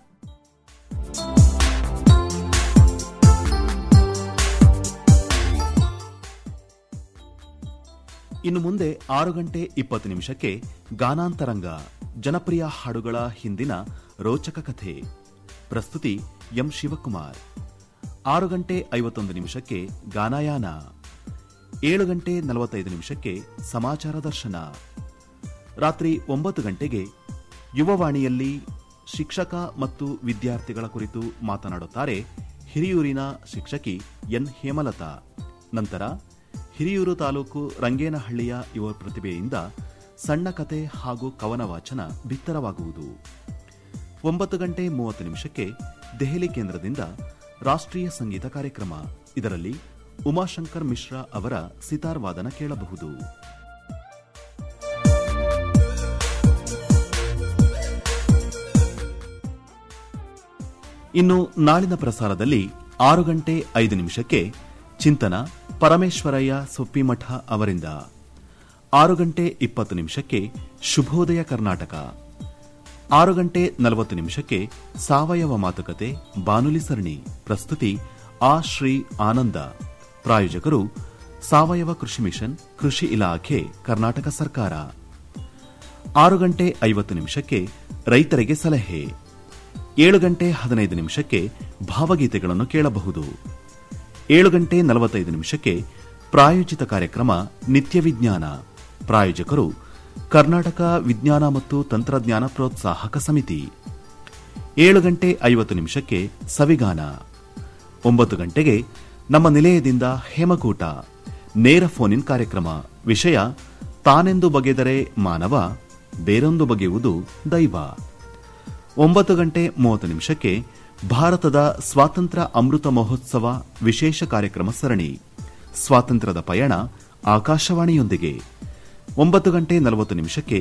ಇನ್ನು ಮುಂದೆ ಆರು ಗಂಟೆ ಇಪ್ಪತ್ತು ನಿಮಿಷಕ್ಕೆ ಗಾನಾಂತರಂಗ ಜನಪ್ರಿಯ ಹಾಡುಗಳ ಹಿಂದಿನ ರೋಚಕ ಕಥೆ ಪ್ರಸ್ತುತಿ ಎಂ ಶಿವಕುಮಾರ್ ಆರು ಗಂಟೆ ಐವತ್ತೊಂದು ನಿಮಿಷಕ್ಕೆ ಗಾನಾಯಾನ ಏಳು ಗಂಟೆ ನಲವತ್ತೈದು ನಿಮಿಷಕ್ಕೆ ಸಮಾಚಾರ ದರ್ಶನ ರಾತ್ರಿ ಒಂಬತ್ತು ಗಂಟೆಗೆ ಯುವವಾಣಿಯಲ್ಲಿ ಶಿಕ್ಷಕ ಮತ್ತು ವಿದ್ಯಾರ್ಥಿಗಳ ಕುರಿತು ಮಾತನಾಡುತ್ತಾರೆ ಹಿರಿಯೂರಿನ ಶಿಕ್ಷಕಿ ಎನ್ ಹೇಮಲತಾ ನಂತರ ಹಿರಿಯೂರು ತಾಲೂಕು ರಂಗೇನಹಳ್ಳಿಯ ಯುವ ಪ್ರತಿಭೆಯಿಂದ ಸಣ್ಣ ಕತೆ ಹಾಗೂ ಕವನ ವಾಚನ ಬಿತ್ತರವಾಗುವುದು ಒಂಬತ್ತು ಗಂಟೆ ಮೂವತ್ತು ನಿಮಿಷಕ್ಕೆ ದೆಹಲಿ ಕೇಂದ್ರದಿಂದ ರಾಷ್ಟ್ರೀಯ ಸಂಗೀತ ಕಾರ್ಯಕ್ರಮ ಇದರಲ್ಲಿ ಉಮಾಶಂಕರ್ ಮಿಶ್ರಾ ಅವರ ಸಿತಾರ್ ವಾದನ ಕೇಳಬಹುದು ಇನ್ನು ನಾಳಿನ ಪ್ರಸಾರದಲ್ಲಿ ಆರು ಗಂಟೆ ಐದು ನಿಮಿಷಕ್ಕೆ ಚಿಂತನ ಪರಮೇಶ್ವರಯ್ಯ ಸೊಪ್ಪಿಮಠ ಅವರಿಂದ ಆರು ಗಂಟೆ ಇಪ್ಪತ್ತು ನಿಮಿಷಕ್ಕೆ ಶುಭೋದಯ ಕರ್ನಾಟಕ ಆರು ಗಂಟೆ ನಲವತ್ತು ನಿಮಿಷಕ್ಕೆ ಸಾವಯವ ಮಾತುಕತೆ ಬಾನುಲಿ ಸರಣಿ ಪ್ರಸ್ತುತಿ ಆ ಶ್ರೀ ಆನಂದ ಪ್ರಾಯೋಜಕರು ಸಾವಯವ ಕೃಷಿ ಮಿಷನ್ ಕೃಷಿ ಇಲಾಖೆ ಕರ್ನಾಟಕ ಸರ್ಕಾರ ಆರು ಗಂಟೆ ಐವತ್ತು ನಿಮಿಷಕ್ಕೆ ರೈತರಿಗೆ ಸಲಹೆ ಏಳು ಗಂಟೆ ಹದಿನೈದು ನಿಮಿಷಕ್ಕೆ ಭಾವಗೀತೆಗಳನ್ನು ಕೇಳಬಹುದು ಏಳು ಗಂಟೆ ನಲವತ್ತೈದು ನಿಮಿಷಕ್ಕೆ ಪ್ರಾಯೋಜಿತ ಕಾರ್ಯಕ್ರಮ ನಿತ್ಯ ವಿಜ್ಞಾನ ಪ್ರಾಯೋಜಕರು ಕರ್ನಾಟಕ ವಿಜ್ಞಾನ ಮತ್ತು ತಂತ್ರಜ್ಞಾನ ಪ್ರೋತ್ಸಾಹಕ ಸಮಿತಿ ಏಳು ಗಂಟೆ ಐವತ್ತು ನಿಮಿಷಕ್ಕೆ ಸವಿಗಾನ ಒಂಬತ್ತು ಗಂಟೆಗೆ ನಮ್ಮ ನಿಲಯದಿಂದ ಹೇಮಕೂಟ ನೇರ ಫೋನ್ ಇನ್ ಕಾರ್ಯಕ್ರಮ ವಿಷಯ ತಾನೆಂದು ಬಗೆದರೆ ಮಾನವ ಬೇರೊಂದು ಬಗೆಯುವುದು ದೈವ ಒಂಬತ್ತು ಗಂಟೆ ಮೂವತ್ತು ನಿಮಿಷಕ್ಕೆ ಭಾರತದ ಸ್ವಾತಂತ್ರ್ಯ ಅಮೃತ ಮಹೋತ್ಸವ ವಿಶೇಷ ಕಾರ್ಯಕ್ರಮ ಸರಣಿ ಸ್ವಾತಂತ್ರ್ಯದ ಪಯಣ ಆಕಾಶವಾಣಿಯೊಂದಿಗೆ ಒಂಬತ್ತು ಗಂಟೆ ನಲವತ್ತು ನಿಮಿಷಕ್ಕೆ